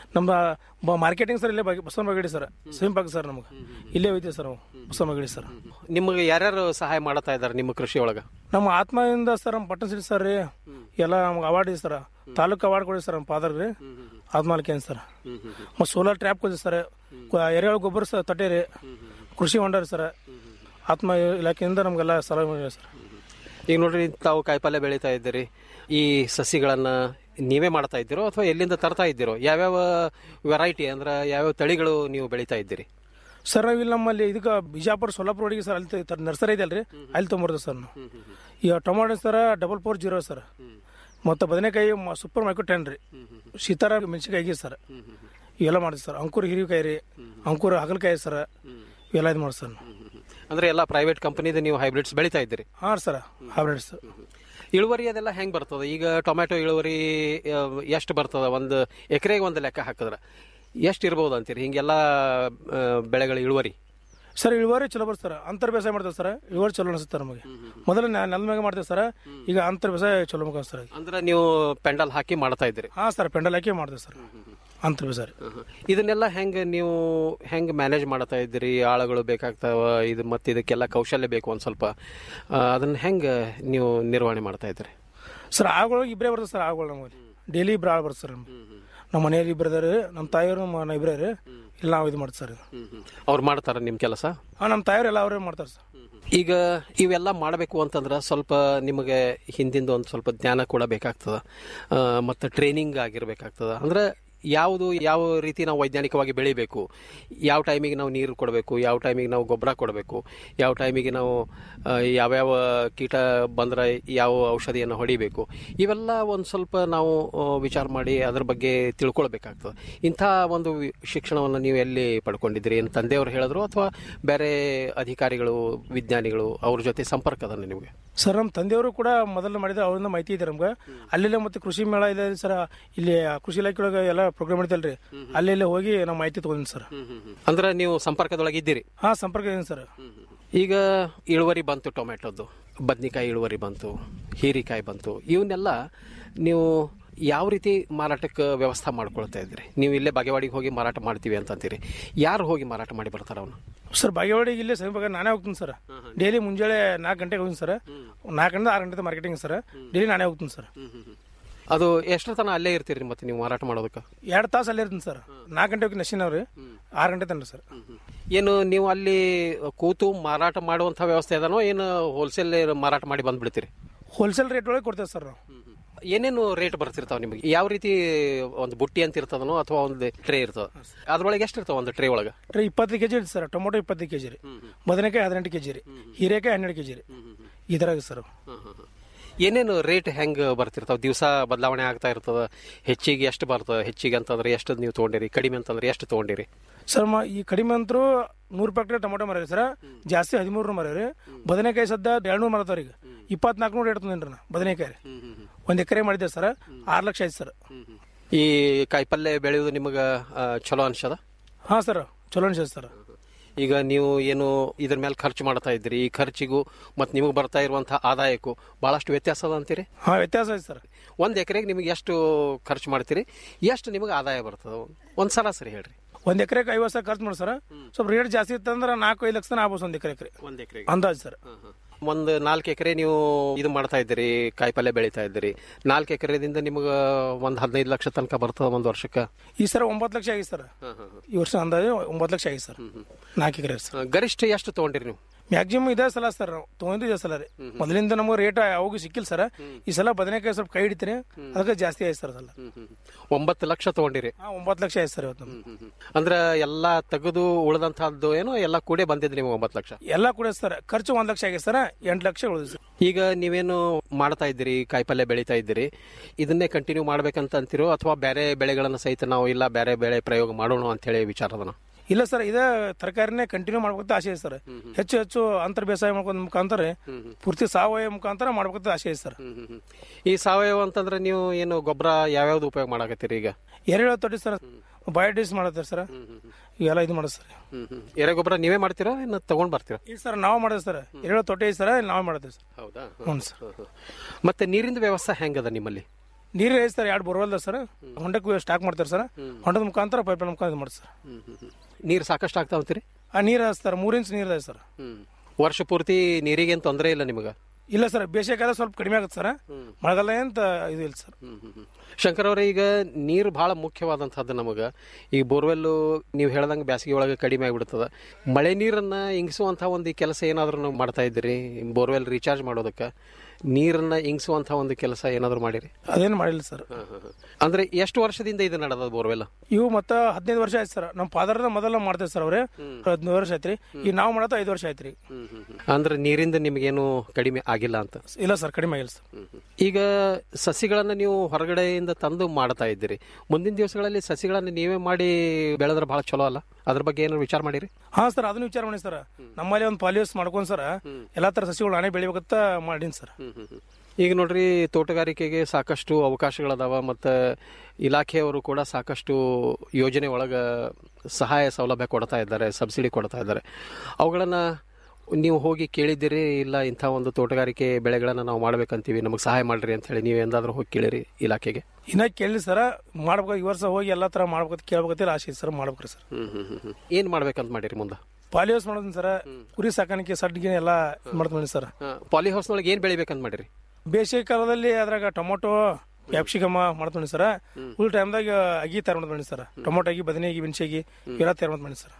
ನಮ್ಮ ಮಾರ್ಕೆಟಿಂಗ್ ಸರ್ ಇಲ್ಲೇ ಬಗೆ ಬಸವನ ಬಗಡಿ ಸರ್ ಸಮೀಪ ಸರ್ ನಮಗೆ ಇಲ್ಲೇ ಹೋಯ್ತೀವಿ ಸರ್ ನಾವು ಬಸವನ ಬಗಡಿ ಸರ್ ನಿಮಗೆ ಯಾರ್ಯಾರು ಸಹಾಯ ಮಾಡ್ತಾ ಇದ್ದಾರೆ ನಿಮ್ಮ ಕೃಷಿ ಒಳಗೆ ನಮ್ಮ ಆತ್ಮದಿಂದ ಸರ್ ನಮ್ಮ ಪಟ್ಟಣ ಸಿಟಿ ಸರ್ ರೀ ಎಲ್ಲ ನಮ್ಗೆ ಅವಾರ್ಡ್ ಇದೆ ಸರ್ ತಾಲೂಕು ಅವಾರ್ಡ್ ಕೊಡಿ ಸರ್ ನಮ್ಮ ಫಾದರ್ ರೀ ಆತ್ಮಾಲಿಕೆ ಸರ್ ಮತ್ತು ಸೋಲಾರ್ ಟ್ರ್ಯಾಪ್ ಕೊಡಿ ಸರ್ ಎರೆಹುಳ ಗೊಬ್ಬರ ಸರ್ ತಟ್ಟೆ ರೀ ಕೃಷಿ ಹೊಂಡ ರೀ ಸರ್ ಆತ್ಮ ಇಲಾಖೆಯಿಂದ ನಮಗೆಲ್ಲ ಸಲಹೆ ಮಾಡಿದೆ ಸರ್ ಈಗ ನೋಡ್ರಿ ತಾವು ಕಾಯಿಪಲ್ಯ ಬೆಳೀತಾ ಇದ್ದೀರಿ ಈ ಸಸಿಗಳನ್ನ ನೀವೇ ಮಾಡ್ತಾ ಇದ್ದೀರೋ ಅಥವಾ ಎಲ್ಲಿಂದ ತರ್ತಾ ಇದ್ದೀರೋ ಯಾವ್ಯಾವ ವೆರೈಟಿ ಅಂದ್ರೆ ಯಾವ್ಯಾವ ತಳಿಗಳು ನೀವು ಬೆಳೀತಾ ಇದ್ದೀರಿ ಸರ್ ನಾವು ಇಲ್ಲಿ ನಮ್ಮಲ್ಲಿ ಇದಕ್ಕೆ ಬಿಜಾಪುರ ಸೊಲ್ಲಾಪುರ ಒಳಗೆ ಸರ್ ಅಲ್ಲಿ ನರ್ಸರಿ ಇದೆ ಅಲ್ರಿ ಅಲ್ಲಿ ತೊಗೊಂಬರ್ತೀವಿ ಸರ್ ನಾವು ಈಗ tomato sir double four zero sir ಮತ್ತು ಬದನೆಕಾಯಿ ಸೂಪರ್ ಮೈಕ್ರೋ ಟೆನ್ ರೀ ಶೀತಾರ ಮೆಣಸಿನ್ಕಾಯಿ ಸರ್ ಇವೆಲ್ಲ ಮಾಡ್ತೀವಿ ಸರ್ ಅಂಕೂರ್ ಹಿರಿಕಾಯಿ ರೀ ಅಂಕೂರ್ ಹಾಗಲಕಾಯಿ ಸರ್ ಇವೆಲ್ಲ ಇದು ಮಾಡಿ ಸರ್ ನಾವು. ಅಂದ್ರೆ ಎಲ್ಲ ಪ್ರೈವೇಟ್ ಕಂಪನಿದ ನೀವು ಹೈಬ್ರಿಡ್ಸ್ ಬೆಳೀತಾ ಇದ್ದೀರಿ ಹಾಂ ಸರ್ ಹೈಬ್ರಿಡ್ಸ್ ಇಳುವರಿ ಅದೆಲ್ಲ ಹೆಂಗ್ ಬರ್ತದ ಈಗ ಟೊಮ್ಯಾಟೊ ಇಳುವರಿ ಎಷ್ಟು ಬರ್ತದ ಒಂದು ಎಕರೆಗೆ ಒಂದು ಲೆಕ್ಕ ಹಾಕಿದ್ರೆ ಎಷ್ಟು ಇರ್ಬೋದು ಅಂತೀರಿ ಹಿಂಗೆಲ್ಲ ಆ, ಬೆಳೆಗಳ ಇಳುವರಿ ಸರ್ ಇಳುವರಿ ಚಲೋ ಬರ್ತದೆ ಸರ್ ಅಂತರ್ ಬೇಸಾಯ ಮಾಡ್ತೇವೆ ಸರ್ ಇಳುವರಿ ಚಲೋ ಅನಿಸುತ್ತೆ ನಮಗೆ ಮೊದಲು ನೆಲ ಮ್ಯಾಗ ಮಾಡ್ತೇವೆ ಸರ್ ಈಗ ಅಂತರ್ ಬೇಸಾಯ ಚಲೋ ಮುಖ ಸರ್ ಅಂದ್ರೆ ನೀವು ಪೆಂಡಲ್ ಹಾಕಿ ಮಾಡ್ತಾ ಇದ್ದೀರಿ ಹಾಂ ಸರ್ ಪೆಂಡಲ್ ಹಾಕಿ ಮಾಡ್ತೇವೆ ಸರ್ ಅಂತರ್ ಬೇಸಾಯ ಇದನ್ನೆಲ್ಲ ಹೆಂಗೆ ನೀವು ಹೆಂಗೆ ಮ್ಯಾನೇಜ್ ಮಾಡ್ತಾ ಇದ್ದೀರಿ ಆಳುಗಳು ಬೇಕಾಗ್ತಾವ ಇದು ಮತ್ತೆ ಇದಕ್ಕೆಲ್ಲ ಕೌಶಲ್ಯ ಬೇಕು ಒಂದು ಸ್ವಲ್ಪ ಆ, ಅದನ್ನ ಹೆಂಗೆ ನೀವು ನಿರ್ವಹಣೆ ಮಾಡ್ತಾ ಇದ್ದೀರಿ ಸರ್ ಆಳುಗಳಿಗೆ ಇಬ್ಬರೇ ಬರ್ತದೆ ಸರ್ ಆಳುಗಳು ನಮಗೆ ಡೈಲಿ ಇಬ್ಬರು ಆಳು ಬರ್ತದೆ ಸರ್ ನಮ್ಗೆ ನಮ್ಮ ಮನೆಯಲ್ಲಿ ಇಬ್ಬರು ಇದಾರೆ ನಮ್ಮ ತಾಯಿಯವರು ನಮ್ಮ ಇಬ್ಬರೇ ರೀ ಇಲ್ಲ ನಾವು ಇದು ಮಾಡ್ತೀವಿ ಸರ್ ಅವ್ರು ಮಾಡ್ತಾರ ನಿಮ್ಮ ಕೆಲಸ ಹಾಂ ನಮ್ಮ ತಾಯಿಯವರು ಎಲ್ಲ ಅವರೇ ಮಾಡ್ತಾರೆ ಸರ್ ಈಗ ಇವೆಲ್ಲ ಮಾಡಬೇಕು ಅಂತಂದ್ರೆ ಸ್ವಲ್ಪ ನಿಮಗೆ ಹಿಂದಿಂದ ಒಂದು ಸ್ವಲ್ಪ ಜ್ಞಾನ ಕೂಡ ಬೇಕಾಗ್ತದ ಆ, ಮತ್ತು ಟ್ರೈನಿಂಗ್ ಆಗಿರ್ಬೇಕಾಗ್ತದ ಅಂದ್ರೆ ಯಾವುದು ಯಾವ ರೀತಿ ನಾವು ವೈಜ್ಞಾನಿಕವಾಗಿ ಬೆಳಿಬೇಕು ಯಾವ ಟೈಮಿಗೆ ನಾವು ನೀರು ಕೊಡಬೇಕು ಯಾವ ಟೈಮಿಗೆ ನಾವು ಗೊಬ್ಬರ ಕೊಡಬೇಕು ಯಾವ ಟೈಮಿಗೆ ನಾವು ಆ, ಯಾವ್ಯಾವ ಕೀಟ ಬಂದ್ರೆ ಯಾವ ಔಷಧಿಯನ್ನು ಹೊಡಿಬೇಕು ಇವೆಲ್ಲ ಒಂದು ಸ್ವಲ್ಪ ನಾವು ಆ, ವಿಚಾರ ಮಾಡಿ ಅದ್ರ ಬಗ್ಗೆ ತಿಳ್ಕೊಳ್ಬೇಕಾಗ್ತದೆ ಇಂಥ ಒಂದು ವಿ- ಶಿಕ್ಷಣವನ್ನು ನೀವು ಎಲ್ಲಿ ಪಡ್ಕೊಂಡಿದ್ದೀರಿ ಏನು ತಂದೆಯವರು ಹೇಳಿದ್ರು ಅಥವಾ ಬೇರೆ ಅಧಿಕಾರಿಗಳು ವಿಜ್ಞಾನಿಗಳು ಅವ್ರ ಜೊತೆ ಸಂಪರ್ಕ ಅದ ನಿಮಗೆ ಸರ್ ನಮ್ಮ ತಂದೆಯವರು ಕೂಡ ಮೊದಲು ಮಾಡಿದ ಅವರಿಂದ ಮಾಹಿತಿ ಇದೆ ನಮ್ಗೆ ಅಲ್ಲೆಲ್ಲ ಮತ್ತೆ ಕೃಷಿ ಮೇಳ ಇದೆ ಸರ್ ಇಲ್ಲಿ ಕೃಷಿ ಇಲಾಖೆ ಒಳಗೆ ಎಲ್ಲ ಪ್ರೋಗ್ರಾಮ್ ಇರ್ತಲ್ರಿ ಅಲ್ಲೆಲ್ಲ ಹೋಗಿ ನಾವು ಮಾಹಿತಿ ತಗೊಂಡಿನಿ ಸರ್ ಅಂದ್ರೆ ನೀವು ಸಂಪರ್ಕದೊಳಗೆ ಇದ್ದೀರಿ ಹಾ ಸಂಪರ್ಕ ಇದೆ ಸರ್ ಈಗ ಇಳುವರಿ ಬಂತು ಟೊಮೆಟೊದ್ದು ಬದ್ನಿಕಾಯಿ ಇಳುವರಿ ಬಂತು ಹೀರಿಕಾಯಿ ಬಂತು ಇವನ್ನೆಲ್ಲ ನೀವು ಯಾವ ರೀತಿ ಮಾರಾಟಕ್ಕೆ ವ್ಯವಸ್ಥೆ ಮಾಡ್ಕೊಳ್ತಾ ಇದ್ರಿ ನೀವು ಇಲ್ಲೇ ಬಾಗೇವಾಡಿಗೆ ಹೋಗಿ ಮಾರಾಟ ಮಾಡ್ತೀವಿ ಅಂತಂತೀರಿ ಯಾರು ಹೋಗಿ ಮಾರಾಟ ಮಾಡಿ ಬರ್ತಾರ ಅವನು ಸರ್ ಬಾಗೇವಾಡಿಗೆ ಇಲ್ಲೇ ಸಮೀಪ ನಾನೇ ಹೋಗ್ತೀನಿ ಸರ್ ಡೈಲಿ ಮುಂಜಾನೆ ನಾಲ್ಕು ಗಂಟೆಗೆ ಹೋಗ್ತೀನಿ ಸರ್ ನಾಲ್ಕರಿಂದ ಆರು ಗಂಟೆ ಮಾರ್ಕೆಟಿಂಗ್ ಸರ್ ಡೈಲಿ ನಾನೇ ಹೋಗ್ತೀನಿ ಸರ್ ಅದು ಎಷ್ಟರ ತನಕ ಅಲ್ಲೇ ಇರ್ತೀರಿ ಮತ್ತೆ ನೀವು ಮಾರಾಟ ಮಾಡೋದಕ್ಕೆ ಎರಡು ತಾಸು ಅಲ್ಲೇ ಇರ್ತೀನಿ ಸರ್ ನಾಲ್ಕು ಗಂಟೆ ಹೋಗಿ ನಶಿನವ್ರಿ ಆರು ಗಂಟೆ ತನಕ ಸರ್ ಏನು ನೀವು ಅಲ್ಲಿ ಕೂತು ಮಾರಾಟ ಮಾಡುವಂಥ ವ್ಯವಸ್ಥೆ ಅದನೋ ಏನು ಹೋಲ್ಸೇಲ್ ಮಾರಾಟ ಮಾಡಿ ಬಂದ್ಬಿಡ್ತೀರಿ ಹೋಲ್ಸೇಲ್ ರೇಟ್ ಒಳಗೆ ಕೊಡ್ತೇವೆ ಸರ್ ನಾವು ಏನೇನು ರೇಟ್ ಬರ್ತಿರ್ತಾವ ನಿಮಗೆ ಯಾವ ರೀತಿ ಒಂದು ಬುಟ್ಟಿ ಅಂತ ಇರ್ತದನೋ ಅಥವಾ ಒಂದು ಟ್ರೇ ಇರ್ತದ ಅದ್ರೊಳಗೆ ಎಷ್ಟು ಇರ್ತಾವ ಒಂದು ಟ್ರೇ ಒಳಗೆ ಟ್ರೇ ಇಪ್ಪತ್ತು ಕೆಜಿ ಇರುತ್ತೆ ಸರ್ ಟೊಮೊಟೊ ಇಪ್ಪತ್ತು ಕೆಜಿ ರೀ ಬದನೆಕಾಯಿ ಹದಿನೆಂಟು ಕೆಜಿ ರೀ ಹೀರೆಕಾಯಿ ಹನ್ನೆರಡು ಕೆಜಿ ರೀ ಈ ಥರ ಸರ್ ಏನೇನು ರೇಟ್ ಹೆಂಗ್ ಬರ್ತಿರ್ತಾವ ದಿವಸ ಬದಲಾವಣೆ ಆಗ್ತಾ ಇರ್ತದ ಹೆಚ್ಚಿಗೆ ಎಷ್ಟು ಬರ್ತದ ಹೆಚ್ಚಿಗೆ ಅಂತಂದ್ರೆ ಎಷ್ಟು ನೀವು ತಗೊಂಡಿರಿ ಕಡಿಮೆ ಅಂತಂದ್ರೆ ಎಷ್ಟು ತಗೊಂಡಿರಿ ಸರ್ ಮ ಈ ಕಡಿಮೆ ಅಂತರೂ ನೂರು ರೂಪಾಯಿ ಟೊಮೊಟೊ ಮರ ಸರ್ ಜಾಸ್ತಿ ಹದಿಮೂರು ಮರ ರೀ ಬದನೆಕಾಯಿ ಸದ್ದ ಎರಡ್ನೂರು ಮರತಾವ ಈಗ ಇಪ್ಪತ್ನಾಲ್ಕು ನೂರು ರೇಟ್ ತಂದೇನ್ರಿ ನಾ ಬದನೆಕಾಯಿ ರೀ ಒಂದು ಎಕರೆ ಮಾಡಿದ್ದೆ ಸರ್ ಆರು ಲಕ್ಷ ಆಯ್ತು ಸರ್ ಈ ಕಾಯಿಪಲ್ಯ ಬೆಳೆಯೋದು ನಿಮಗೆ ಚಲೋ ಅನ್ಸದ ಹಾಂ ಸರ್ ಚಲೋ ಅನ್ಸತ್ತೆ ಸರ್ ಈಗ ನೀವು ಏನು ಇದ್ರ ಮೇಲೆ ಖರ್ಚು ಮಾಡ್ತಾ ಇದ್ದೀರಿ ಈ ಖರ್ಚಿಗೂ ಮತ್ತು ನಿಮಗೆ ಬರ್ತಾ ಇರುವಂತಹ ಆದಾಯಕ್ಕೂ ಬಹಳಷ್ಟು ವ್ಯತ್ಯಾಸ ಅದ ಅಂತೀರಿ ಹಾಂ ವ್ಯತ್ಯಾಸ ಐತೆ ಸರ್ ಒಂದು ಎಕರೆಗೆ ನಿಮಗೆ ಎಷ್ಟು ಖರ್ಚು ಮಾಡ್ತೀರಿ ಎಷ್ಟು ನಿಮಗೆ ಆದಾಯ ಬರ್ತದ ಒಂದು ಸರಾಸರಿ ಹೇಳ್ರಿ ಒಂದು ಎಕರೆಗೆ ಐವತ್ತು ಸಾವಿರ ಖರ್ಚು ಮಾಡಿ ಸರ್ ಸ್ವಲ್ಪ ರೇಟ್ ಜಾಸ್ತಿ ಇತ್ತಂದ್ರೆ ನಾಲ್ಕು ಐದು ಲಕ್ಷ ತನಕ ಆಗ್ಬೋದು ಒಂದು ಎಕರೆ ಒಂದು ಎಕರೆ ಅಂದಾಜು ಸರ್ ಒಂದು ನಾಲ್ಕು ಎಕರೆ ನೀವು ಇದು ಮಾಡ್ತಾ ಇದ್ದೀರಿ ಕಾಯಿಪಲ್ಯ ಬೆಳೀತಾ ಇದ್ದೀರಿ ನಾಲ್ಕು ಎಕರೆದಿಂದ ನಿಮಗೆ ಒಂದು ಹದಿನೈದು ಲಕ್ಷ ತನಕ ಬರ್ತದ ಒಂದು ವರ್ಷಕ್ಕೆ ಈ ಸರ ಒಂಬತ್ತು ಲಕ್ಷ ಆಗಿದೆ ಸರ್ ಈ ವರ್ಷ ಅಂದಾಜು ಒಂಬತ್ತು ಲಕ್ಷ ಆಗಿದೆ ಸರ್ ನಾಲ್ಕು ಎಕರೆ ಸರ್ ಗರಿಷ್ಠ ಎಷ್ಟು ತಗೊಂಡಿರಿ ನೀವು ಮ್ಯಾಕ್ಸಿಮಮ್ ಇದೇ ಸಲ ಸರ್ ನಾವು ತೊಗೊಂಡು ಇದೇ ಸಲ ರೀ ಮೊದಲಿಂದ ನಮಗೆ ರೇಟ್ ಯಾವಾಗೂ ಸಿಕ್ಕಿಲ್ಲ ಸರ್ ಈ ಸಲ ಬದನೆಕಾಯಿ ಸ್ವಲ್ಪ ಕೈ ಹಿಡಿತೀನಿ ಅದಕ್ಕೆ ಜಾಸ್ತಿ ಆಯ್ತು ಸರ್ ಸಲ ಒಂಬತ್ತು ಲಕ್ಷ ತಗೊಂಡಿರಿ ಹಾಂ ಒಂಬತ್ತು ಲಕ್ಷ ಆಯ್ತು ಸರ್ ಇವತ್ತು ನಮ್ದು. ಅಂದ್ರೆ ಎಲ್ಲ ತೆಗೆದು ಉಳಿದಂತಹದ್ದು ಏನೋ ಎಲ್ಲ ಕೂಡಿ ಬಂದಿದ್ದು ನಿಮಗೆ ಒಂಬತ್ತು ಲಕ್ಷ ಎಲ್ಲ ಕೂಡ ಸರ್ ಖರ್ಚು ಒಂದ್ ಲಕ್ಷ ಆಗಿದೆ ಸರ್ ಎಂಟು ಲಕ್ಷ ಉಳಿದು ಸರ್ ಈಗ ನೀವೇನು ಮಾಡ್ತಾ ಇದ್ದೀರಿ ಕಾಯಿಪಲ್ಯ ಬೆಳೀತಾ ಇದ್ದೀರಿ ಇದನ್ನೇ ಕಂಟಿನ್ಯೂ ಮಾಡ್ಬೇಕಂತ ಅಂತಿರೋ ಅಥವಾ ಬೇರೆ ಬೆಳೆಗಳನ್ನು ಸಹಿತ ನಾವು ಇಲ್ಲ ಬೇರೆ ಬೆಳೆ ಪ್ರಯೋಗ ಮಾಡೋಣ ಅಂತ ಹೇಳಿ ವಿಚಾರ ಅದನ ಇಲ್ಲ ಸರ್ ಇದೇ ತರಕಾರಿನೇ ಕಂಟಿನ್ಯೂ ಮಾಡ್ಬೇಕಂತ ಆಸೆ ಇದೆ ಸರ್ ಹೆಚ್ಚು ಹೆಚ್ಚು ಅಂತರ್ ಬೇಸಾಯ ಮಾಡ್ಕೊಂಡ್ ಮುಖಾಂತರ ಪೂರ್ತಿ ಸಾವಯವ ಮುಖಾಂತರ ಮಾಡ್ಬೇಕಂತ ಆಸೆ ಇದೆ ಸರ್ ಈ ಸಾವಯವ ಅಂತಂದ್ರೆ ನೀವು ಏನು ಗೊಬ್ಬರ ಯಾವ್ಯಾವ್ದು ಉಪಯೋಗ ಮಾಡಕತ್ತೀರಿ ಈಗ ಎರೆಹುಳ ತೊಟ್ಟಿ ಸರ್ ಬಯೋಡಿಸ್ ಮಾಡತ್ತಾರೆ ಸರ್ ಇವೆಲ್ಲ ಇದು ಮಾಡೋದು ಸರ್ ಎರೆ ಗೊಬ್ಬರ ನೀವೇ ಮಾಡ್ತೀರಾ ಇನ್ನು ತಗೊಂಡ್ ಬರ್ತೀರಾ ಇಲ್ಲ ಸರ್ ನಾವು ಮಾಡೋದು ಸರ್ ಎರೆಹುಳ ತೊಟ್ಟಿ ಐತೆ ಸರ್ ನಾವೇ ಮಾಡೋದು ಸರ್ ಹೌದಾ ಹ್ಞೂ ಸರ್ ಮತ್ತೆ ನೀರಿನ ವ್ಯವಸ್ಥೆ ಹೆಂಗದ ನಿಮ್ಮಲ್ಲಿ ನೀರು ಐತೆ ಸರ್ ಎರಡು ಬೋರ್ವೆಲ್ ಸರ್ ಹೊಂಡಕ್ಕೆ ಸ್ಟಾಕ್ ಮಾಡ್ತಾರೆ ಸರ್ ಹೊಂಡದ ಮುಖಾಂತರ ಪೈಪ್ ಮುಖಾಂತರ ಇದು ಮಾಡ್ತಾರೆ ಸರ್ ನೀರು ಸಾಕಷ್ಟು ಆಗ್ತಾ ಅಂತೀರಿ ಆ ನೀರು ಸರ್ ಮೂರು ಇಂಚ್ ನೀರು ಇದೆ ಸರ್ ವರ್ಷ ಪೂರ್ತಿ ನೀರಿಗೇನು ತೊಂದರೆ ಇಲ್ಲ ನಿಮಗೆ ಇಲ್ಲ ಸರ್ ಬೇಸಿಗೆಕಾಲ ಸ್ವಲ್ಪ ಕಡಿಮೆ ಆಗುತ್ತೆ ಸರ್ ಮಳೆಗಾಲ ಅಂತ ಇದು ಇಲ್ಲ ಸರ್ ಶಂಕರ್ ಅವರೇ ಈಗ ನೀರು ಬಹಳ ಮುಖ್ಯವಾದಂಥದ್ದು ನಮಗೆ ಈ ಬೋರ್ವೆಲ್ಲು ನೀವು ಹೇಳ್ದಂಗೆ ಬೇಸಿಗೆ ಒಳಗೆ ಕಡಿಮೆ ಆಗಿಬಿಡ್ತದ ಮಳೆ ನೀರನ್ನು ಇಂಗಿಸುವಂಥ ಒಂದು ಈ ಕೆಲಸ ಏನಾದರೂ ನಾವು ಮಾಡ್ತಾ ಇದ್ದೀರಿ ಬೋರ್ವೆಲ್ ರೀಚಾರ್ಜ್ ಮಾಡೋದಕ್ಕೆ ನೀರನ್ನ ಇಂಗಿಸುವಂಥ ಒಂದು ಕೆಲಸ ಏನಾದರೂ ಮಾಡಿರಿ ಅದೇನು ಮಾಡಿಲ್ಲ ಸರ್ ಅಂದ್ರೆ ಎಷ್ಟು ವರ್ಷದಿಂದ ಇದು ನಡೆದ ಬೋರ್ವೆಲ್ ಇವು ಮತ್ತ ಹದಿನೈದು ವರ್ಷ ಆಯ್ತು ಸರ್ ನಮ್ಮ ಫಾದರ್ ಮೊದಲ ಮಾಡ್ತೇವೆ ಸರ್ ಅವ್ರೆ ಹದಿನೈದು ವರ್ಷ ಆಯ್ತ್ರಿ ಈಗ ನಾವು ಮಾಡತ್ತ ಐದು ವರ್ಷ ಆಯ್ತ್ರಿ ಅಂದ್ರೆ ನೀರಿಂದ ನಿಮಗೇನು ಕಡಿಮೆ ಆಗಿಲ್ಲ ಅಂತ ಇಲ್ಲ ಸರ್ ಕಡಿಮೆ ಆಗಿಲ್ಲ ಸರ್ ಈಗ ಸಸಿಗಳನ್ನ ನೀವು ಹೊರಗಡೆಯಿಂದ ತಂದು ಮಾಡ್ತಾ ಇದ್ದೀರಿ ಮುಂದಿನ ದಿವಸಗಳಲ್ಲಿ ಸಸಿಗಳನ್ನ ನೀವೇ ಮಾಡಿ ಬೆಳೆದ್ರೆ ಬಹಳ ಚಲೋ ಅಲ್ಲ ಅದ್ರ ಬಗ್ಗೆ ಏನಾದ್ರು ವಿಚಾರ ಮಾಡಿರಿ ಹಾ ಸರ್ ಅದನ್ನ ವಿಚಾರ ಮಾಡಿ ಸರ್ ನಮ್ಮಲ್ಲಿ ಒಂದು ಪಾಲಿಯೋಸ್ ಮಾಡ್ಕೊಂಡ್ ಸರ್ ಎಲ್ಲಾ ತರ ಸಸಿಗಳು ನಾನೇ ಬೆಳಿಬೇಕಂತ ಮಾಡೀನಿ ಸರ್ ಈಗ ನೋಡ್ರಿ ತೋಟಗಾರಿಕೆಗೆ ಸಾಕಷ್ಟು ಅವಕಾಶಗಳದಾವ ಮತ್ತು ಇಲಾಖೆಯವರು ಕೂಡ ಸಾಕಷ್ಟು ಯೋಜನೆ ಒಳಗೆ ಸಹಾಯ ಸೌಲಭ್ಯ ಕೊಡ್ತಾ ಇದ್ದಾರೆ ಸಬ್ಸಿಡಿ ಕೊಡ್ತಾ ಇದ್ದಾರೆ ಅವುಗಳನ್ನು ನೀವು ಹೋಗಿ ಕೇಳಿದ್ದೀರಿ ಇಲ್ಲ ಇಂಥ ಒಂದು ತೋಟಗಾರಿಕೆ ಬೆಳೆಗಳನ್ನು ನಾವು ಮಾಡ್ಬೇಕಂತೀವಿ ನಮಗೆ ಸಹಾಯ ಮಾಡ್ರಿ ಅಂತ ಹೇಳಿ ನೀವು ಎಂದಾದ್ರೂ ಹೋಗಿ ಕೇಳಿರಿ ಇಲಾಖೆಗೆ ಇನ್ನ ಕೇಳಿ ಸರ್ ಮಾಡ್ಬೇಕು ಈ ವರ್ಷ ಹೋಗಿ ಎಲ್ಲಾ ತರ ಮಾಡ್ಬೇಕಂತ ಕೇಳ್ಬೇಕಂತ ಆಸೆ ಇದೆ ಸರ್ ಮಾಡ್ಬೇಕ್ರಿ ಸರ್ ಏನು ಮಾಡ್ಬೇಕಂತ ಮಾಡಿರಿ ಮುಂದೆ ಪಾಲಿಯೋಸ್ ಮಾಡೋದು ಸರ್ ಕುರಿ ಸಾಕಾಣಿಕೆ ಸಡ್ಗೆ ಎಲ್ಲ ಮಾಡ್ತೀನಿ ಸರ್ ಪಾಲಿ ಹೌಸ್ನೊಳಗೆ ಏನು ಬೆಳಿಬೇಕಂತ ಮಾಡಿರಿ ಬೇಸಿಗೆ ಕಾಲದಲ್ಲಿ ಅದ್ರಾಗ ಟೊಮೊಟೊ ಕ್ಯಾಪ್ಸಿಕಮ ಮಾಡ್ತೀನಿ ಸರ್ ಫುಲ್ ಟೈಮ್ದಾಗ ಅಗಿ ತಯಾರು ಮಾಡ್ತೀನಿ ಸರ್ ಟೊಮೊಟೊ ಆಗಿ ಬದನೆಗಿ ಮೆಣಸಿಗೆ ಇವೆಲ್ಲ ತಯಾರು ಮಾಡ್ತೀನಿ ಸರ್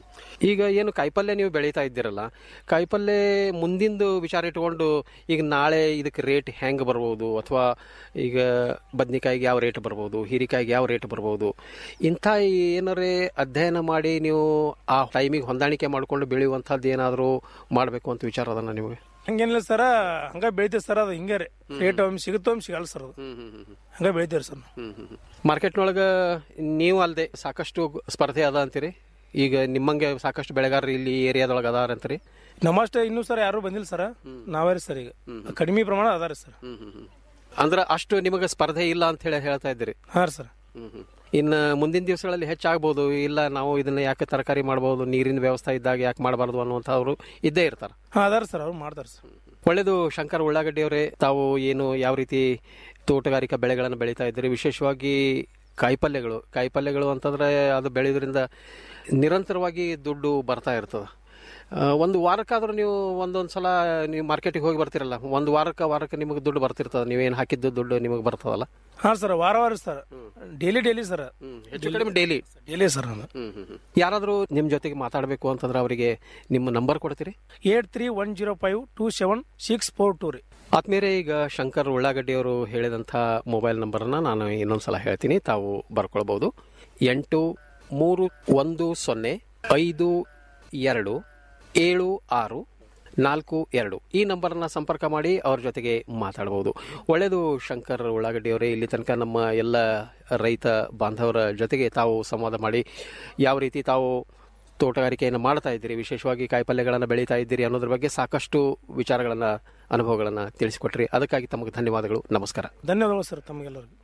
ಈಗ ಏನು ಕಾಯಿಪಲ್ಯ ನೀವು ಬೆಳೀತಾ ಇದ್ದೀರಲ್ಲ ಕಾಯಿಪಲ್ಯ ಮುಂದಿಂದು ವಿಚಾರ ಇಟ್ಕೊಂಡು ಈಗ ನಾಳೆ ಇದಕ್ಕೆ ರೇಟ್ ಹೆಂಗೆ ಬರ್ಬೋದು ಅಥವಾ ಈಗ ಬದ್ನಿಕಾಯಿಗೆ ಯಾವ ರೇಟ್ ಬರ್ಬೋದು ಹೀರಿಕಾಯಿಗೆ ಯಾವ ರೇಟ್ ಬರ್ಬೋದು ಇಂಥ ಏನಾರೇ ಅಧ್ಯಯನ ಮಾಡಿ ನೀವು ಆ ಟೈಮಿಗೆ ಹೊಂದಾಣಿಕೆ ಮಾಡಿಕೊಂಡು ಬೆಳೆಯುವಂಥದ್ದು ಏನಾದರೂ ಮಾಡಬೇಕು ಅಂತ ವಿಚಾರ ಅದನ್ನ ನಿಮಗೆ ಹಂಗೇನಿಲ್ಲ ಸರ್ ಹಂಗ ಬೆಳಿತೀವಿ ಸರ್ ಅದು ಹಿಂಗೆ ರೀ ರೇಟ್ ಒಮ್ಮೆ ಸಿಗುತ್ತೋ ಒಮ್ಮೆ ಸಿಗಲ್ಲ ಸರ್ ಅದು ಹಂಗ ಬೆಳಿತೀವಿ ಸರ್ ಮಾರ್ಕೆಟ್ನೊಳಗೆ ನೀವು ಅಲ್ಲದೆ ಸಾಕಷ್ಟು ಸ್ಪರ್ಧೆ ಅದ ಅಂತೀರಿ ಈಗ ನಿಮ್ಮಂಗೆ ಸಾಕಷ್ಟು ಬೆಳೆಗಾರರು ಇಲ್ಲಿ ಏರಿಯಾದೊಳಗೆ ಅದಾರ ಅಂತೀರಿ ನಮ್ಮಷ್ಟೇ ಇನ್ನೂ ಸರ್ ಯಾರು ಬಂದಿಲ್ಲ ಸರ್ ನಾವೇ ರೀ ಸರ್ ಈಗ ಕಡಿಮೆ ಪ್ರಮಾಣ ಅದಾರ ಸರ್ ಅಂದ್ರೆ ಅಷ್ಟು ನಿಮಗೆ ಸ್ಪರ್ಧೆ ಇಲ್ಲ ಅಂತ ಹೇಳಿ ಹೇಳ್ತಾ ಇದ್ದೀರಿ ಹಾ ಸರ್ ಇನ್ನು ಮುಂದಿನ ದಿವಸಗಳಲ್ಲಿ ಹೆಚ್ಚಾಗ್ಬೋದು ಇಲ್ಲ ನಾವು ಇದನ್ನ ಯಾಕೆ ತರಕಾರಿ ಮಾಡ್ಬೋದು ನೀರಿನ ವ್ಯವಸ್ಥೆ ಇದ್ದಾಗ ಯಾಕೆ ಮಾಡಬಾರ್ದು ಅನ್ನುವಂಥವ್ರು ಇದ್ದೇ ಇರ್ತಾರೆ ಹಾ ಅದಾರ ಸರ್ ಅವ್ರು ಮಾಡ್ತಾರೆ ಸರ್ ಒಳ್ಳೆಯದು ಶಂಕರ್ ಉಳ್ಳಾಗಡ್ಡಿ ಅವರೇ ತಾವು ಏನು ಯಾವ ರೀತಿ ತೋಟಗಾರಿಕಾ ಬೆಳೆಗಳನ್ನು ಬೆಳೀತಾ ಇದ್ದೀರಿ ವಿಶೇಷವಾಗಿ ಕಾಯಿಪಲ್ಯಗಳು ಕಾಯಿಪಲ್ಯಗಳು ಅಂತಂದ್ರೆ ಅದು ಬೆಳೆಯೋದ್ರಿಂದ ನಿರಂತರವಾಗಿ ದುಡ್ಡು ಬರ್ತಾ ಇರ್ತದೆ ಆ, ಒಂದು ವಾರಕ್ಕಾದ್ರೂ ನೀವು ಒಂದೊಂದು ಸಲ ನೀವು ಮಾರ್ಕೆಟಿಗೆ ಹೋಗಿ ಬರ್ತಿರಲ್ಲ ಒಂದು ವಾರಕ್ಕೆ ವಾರಕ್ಕೆ ನಿಮಗೆ ದುಡ್ಡು ಬರ್ತಿರ್ತದೆ ನೀವೇನು ಹಾಕಿದ್ದು ದುಡ್ಡು ನಿಮಗೆ ಬರ್ತದಲ್ಲ ಹಾ ಸರ್ ವಾರ ವಾರ ಸರ್ ಡೈಲಿ ಡೈಲಿ ಸರ್ ಹೆಚ್ಚು ಕಡಿಮೆ ಡೈಲಿ ಡೈಲಿ ಸರ್ ನಾನು ಯಾರಾದರೂ ನಿಮ್ಮ ಜೊತೆಗೆ ಮಾತಾಡಬೇಕು ಅಂತಂದ್ರೆ ಅವರಿಗೆ ನಿಮ್ಮ ನಂಬರ್ ಕೊಡ್ತೀರಿ eight three one zero five two seven six four two ರೀ ಆತ್ಮೀಯರೇ ಈಗ ಶಂಕರ್ ಉಳ್ಳಾಗಡ್ಡಿ ಅವರು ಹೇಳಿದಂಥ ಮೊಬೈಲ್ ನಂಬರನ್ನು ನಾನು ಇನ್ನೊಂದ್ಸಲ ಹೇಳ್ತೀನಿ ತಾವು ಬರ್ಕೊಳ್ಬೋದು ಎಂಟು ಮೂರು ಒಂದು ಸೊನ್ನೆ ಐದು ಎರಡು ಏಳು ಆರು ನಾಲ್ಕು ಎರಡು ಈ ನಂಬರನ್ನ ಸಂಪರ್ಕ ಮಾಡಿ ಅವ್ರ ಜೊತೆಗೆ ಮಾತಾಡಬಹುದು ಒಳ್ಳೆಯದು ಶಂಕರ್ ಉಳ್ಳಾಗಡ್ಡಿ ಅವರೇ ಇಲ್ಲಿ ತನಕ ನಮ್ಮ ಎಲ್ಲ ರೈತ ಬಾಂಧವರ ಜೊತೆಗೆ ತಾವು ಸಂವಾದ ಮಾಡಿ ಯಾವ ರೀತಿ ತಾವು ತೋಟಗಾರಿಕೆಯನ್ನು ಮಾಡ್ತಾ ಇದ್ದೀರಿ ವಿಶೇಷವಾಗಿ ಕಾಯಿಪಲ್ಯಗಳನ್ನು ಬೆಳೀತಾ ಇದ್ದೀರಿ ಅನ್ನೋದ್ರ ಬಗ್ಗೆ ಸಾಕಷ್ಟು ವಿಚಾರಗಳನ್ನು ಅನುಭವಗಳನ್ನು ತಿಳಿಸಿಕೊಟ್ರಿ ಅದಕ್ಕಾಗಿ ತಮಗೆ ಧನ್ಯವಾದಗಳು ನಮಸ್ಕಾರ ಧನ್ಯವಾದಗಳು ಸರ್ ತಮಗೆಲ್ಲರಿಗೂ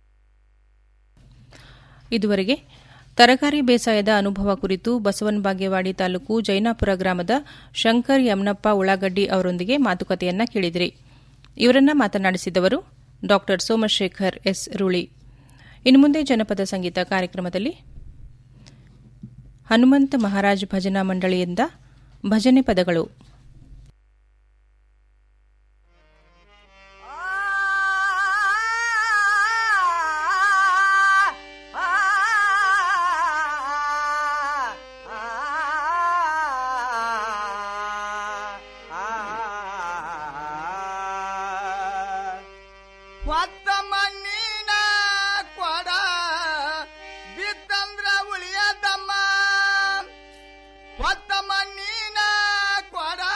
ಇದುವರೆಗೆ ತರಕಾರಿ ಬೇಸಾಯದ ಅನುಭವ ಕುರಿತು ಬಸವನ ಬಾಗೇವಾಡಿ ತಾಲೂಕು ಜೈನಾಪುರ ಗ್ರಾಮದ ಶಂಕರ್ ಯಮನಪ್ಪ ಉಳ್ಳಾಗಡ್ಡಿ ಅವರೊಂದಿಗೆ ಮಾತುಕತೆಯನ್ನ ಕೇಳಿದಿರಿ ಇವರನ್ನ ಮಾತನಾಡಿಸಿದವರು ಡಾ ಸೋಮಶೇಖರ್ ಎಸ್ ರೂಳಿ ಇನ್ನು ಮುಂದೆ ಜನಪದ ಸಂಗೀತ ಕಾರ್ಯಕ್ರಮದಲ್ಲಿ ಹನುಮಂತ ಮಹಾರಾಜ್ ಭಜನಾ ಮಂಡಳಿಯಿಂದ ಭಜನೆ ಪದಗಳು ಹೊತ್ತ ಮಣ್ಣಿನ ಕೊಡ ಬಿತ್ತಂದ್ರ ಉಳಿಯದಮ್ಮ ಹೊತ್ತ ಮಣ್ಣಿನ ಕೊಡ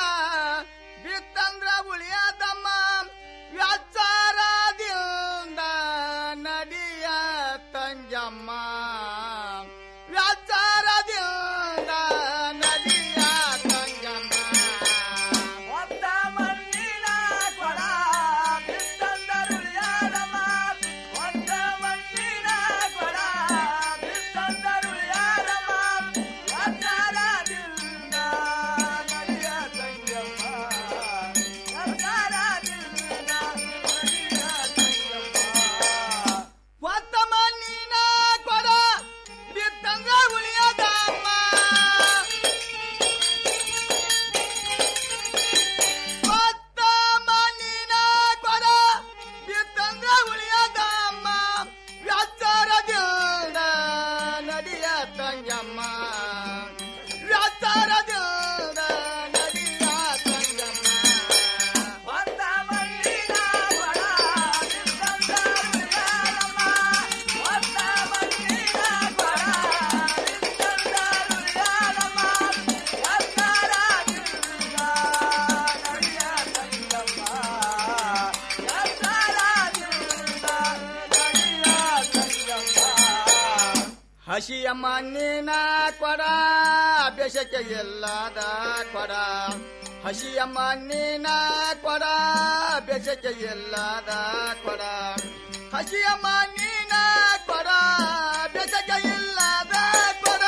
ಮಣ್ಣಿನ ಕೊಡ ಬೆಸಕ್ಕೆ ಇಲ್ಲದ ಕೊಡ ಹಸಿಯ ಮಣ್ಣಿನ ಕೊಡ ಬೆಸಕ್ಕೆ ಇಲ್ಲದ ಕೊಡ ಹಸಿಯ ಮಣ್ಣಿನ ಕೊಡ ಬೆಸಕ್ಕೆ ಇಲ್ಲದ ಕೊಡ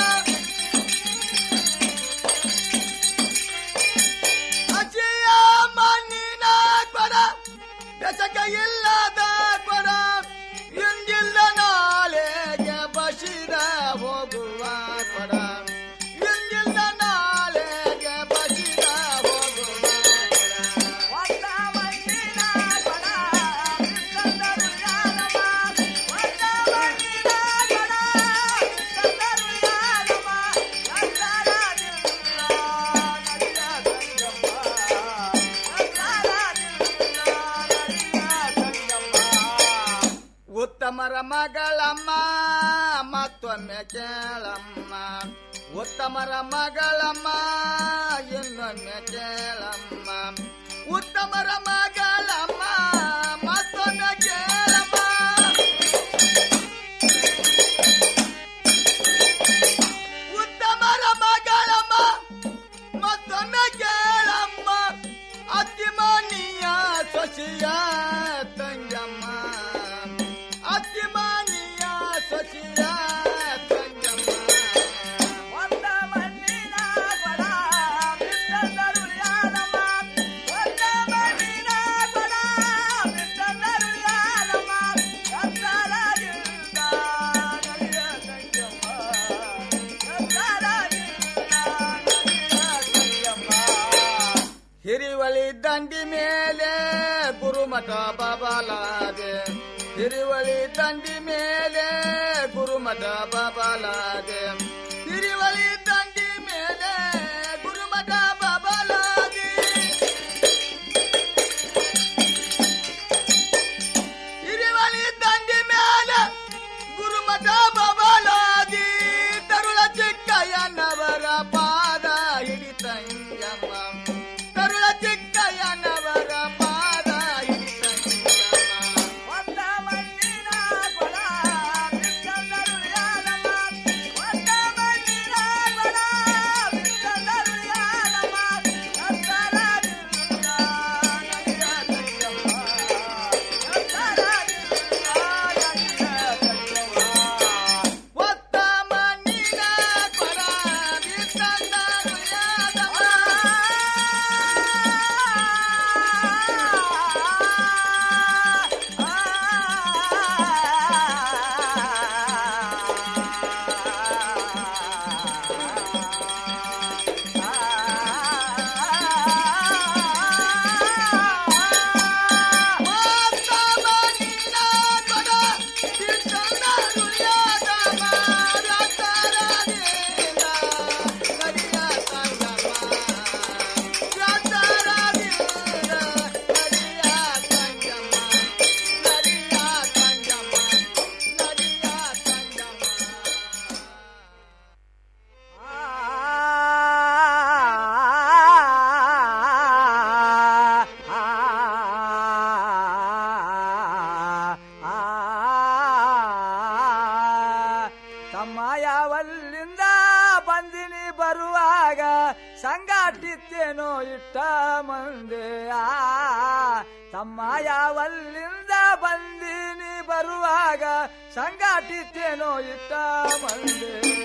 ಹಸಿಯ ಮಣ್ಣಿನ ಕೊಡ ಬೆಸಕ್ಕೆ ಇಲ್ಲದ ಕೊಡ ಇಂದಿಲ್ಲ ನಾಳೆಗೆ ಬಸಿದ ಹೋಗುವ ಕೊಡ ಇಂದಿಲ್ಲ ನಾಳೆಗೆ ಬಸಿದ ಹೋಗುವ ಕೊಡ ಮಣ್ಣಿನ ಕೊಡ ಬಿಟ್ಟಂದರು ಯಾರಮ್ಮ ಒಂದ ಮಣ್ಣಿನ ಕೊಡ ಬಿಟ್ಟಂದರು ಯಾರಮ್ಮ ನಂತರದಿಲ್ಲ ನಡಿಯ ಉತ್ತಮರ ಮಗಳಮ್ಮ ಮತ್ತೊಮ್ಮೆ ಕೇಳಮ್ಮ ಉತ್ತಮರ ಮಗಳಮ್ಮ ಇನ್ನೊಮ್ಮೆ ಕೇಳಮ್ಮ ಉತ್ತಮರ ಮಗಳಮ್ಮ ಮತ್ತೊಮ್ಮೆ ಕೇಳಮ್ಮ ಉತ್ತಮರ ಮಗಳಮ್ಮ ಮತ್ತೊಮ್ಮೆ ಕೇಳಮ್ಮ ಅತಿಮಾನಿಯ ಸೊಸಿಯ ತಂಗಮ್ಮ ಅತಿಮಾನಿಯ ಸೊಸಿಯ ತಂಗಮ್ಮ ಒಂದ ಮಣ್ಣಿನ ಕೊಡ ಬಿಟ್ಟಂದರು ಯಾರಮ್ಮ ಒಂದ ಮಣ್ಣಿನ ಕೊಡ ಬಿಟ್ಟಂದರು ಯಾರಮ್ಮ ಎತ್ತರದಿಂದ ನಡೆಯ ತಂಗಮ್ಮ ಹಿರಿವಳಿ ದಂಡಿ ಮೇಲೆ ಗುರುಮಠ ಬಾಬಾಲಾದೆ ಹಿರಿವಳಿ ದಂಡಿ ಮೇಲೆ ಗುರುಮಠ ಬಾಬಾಲಾದೆ ಹಿರಿವಳಿ ದಂಡಿ ಮೇಲೆ ಗುರುಮಠ ಬಾಬಾಲಾದೆ ಹಿರಿವಳಿ ದಂಡಿ ಮೇಲೆ ಗುರುಮಠ ಬಾಬಾಲಾದಿ ತರುಳ ಚಿಕ್ಕಯ್ಯನವರ ಪಾದ ಹಿಡಿತಂಗಮ್ಮ ತರುಳ ಚಿಕ್ಕಯ್ಯನವರ ಪಾದ ಹಿಡಿತಂಗಮ್ಮ ಒಂದ ಮಣ್ಣಿನ ಕೊಡ ಬಿಟ್ಟಂದರು ಯಾರಮ್ಮ ಒಂದ ಮಣ್ಣಿನ ಕೊಡ ಬಿಟ್ಟಂದರು ಯಾರಮ್ಮ ನಂತರದಿಲ್ಲ ನಡೆಯ ತಂಗಮ್ಮ ಒತ್ತ ಮಣ್ಣಿನ ಕೊಡ ಬಿಟ್ಟಂದರು ಯಾರಮ್ಮ ತಮ್ಮ ಯಾವಲ್ಲಿಂದ ಬಂದಿನಿ ಬರುವಾಗ ಸಂಗಾಟಿತ್ತೇನೋ ಇಟ್ಟ ಮಂದೆ ಆ ತಮ್ಮ ಯಾವಲ್ಲಿಂದ ಬಂದಿನಿ ಬರುವಾಗ ಸಂಗಾಟಿತ್ತೇನೋ ಇಟ್ಟ ಮಂದೆ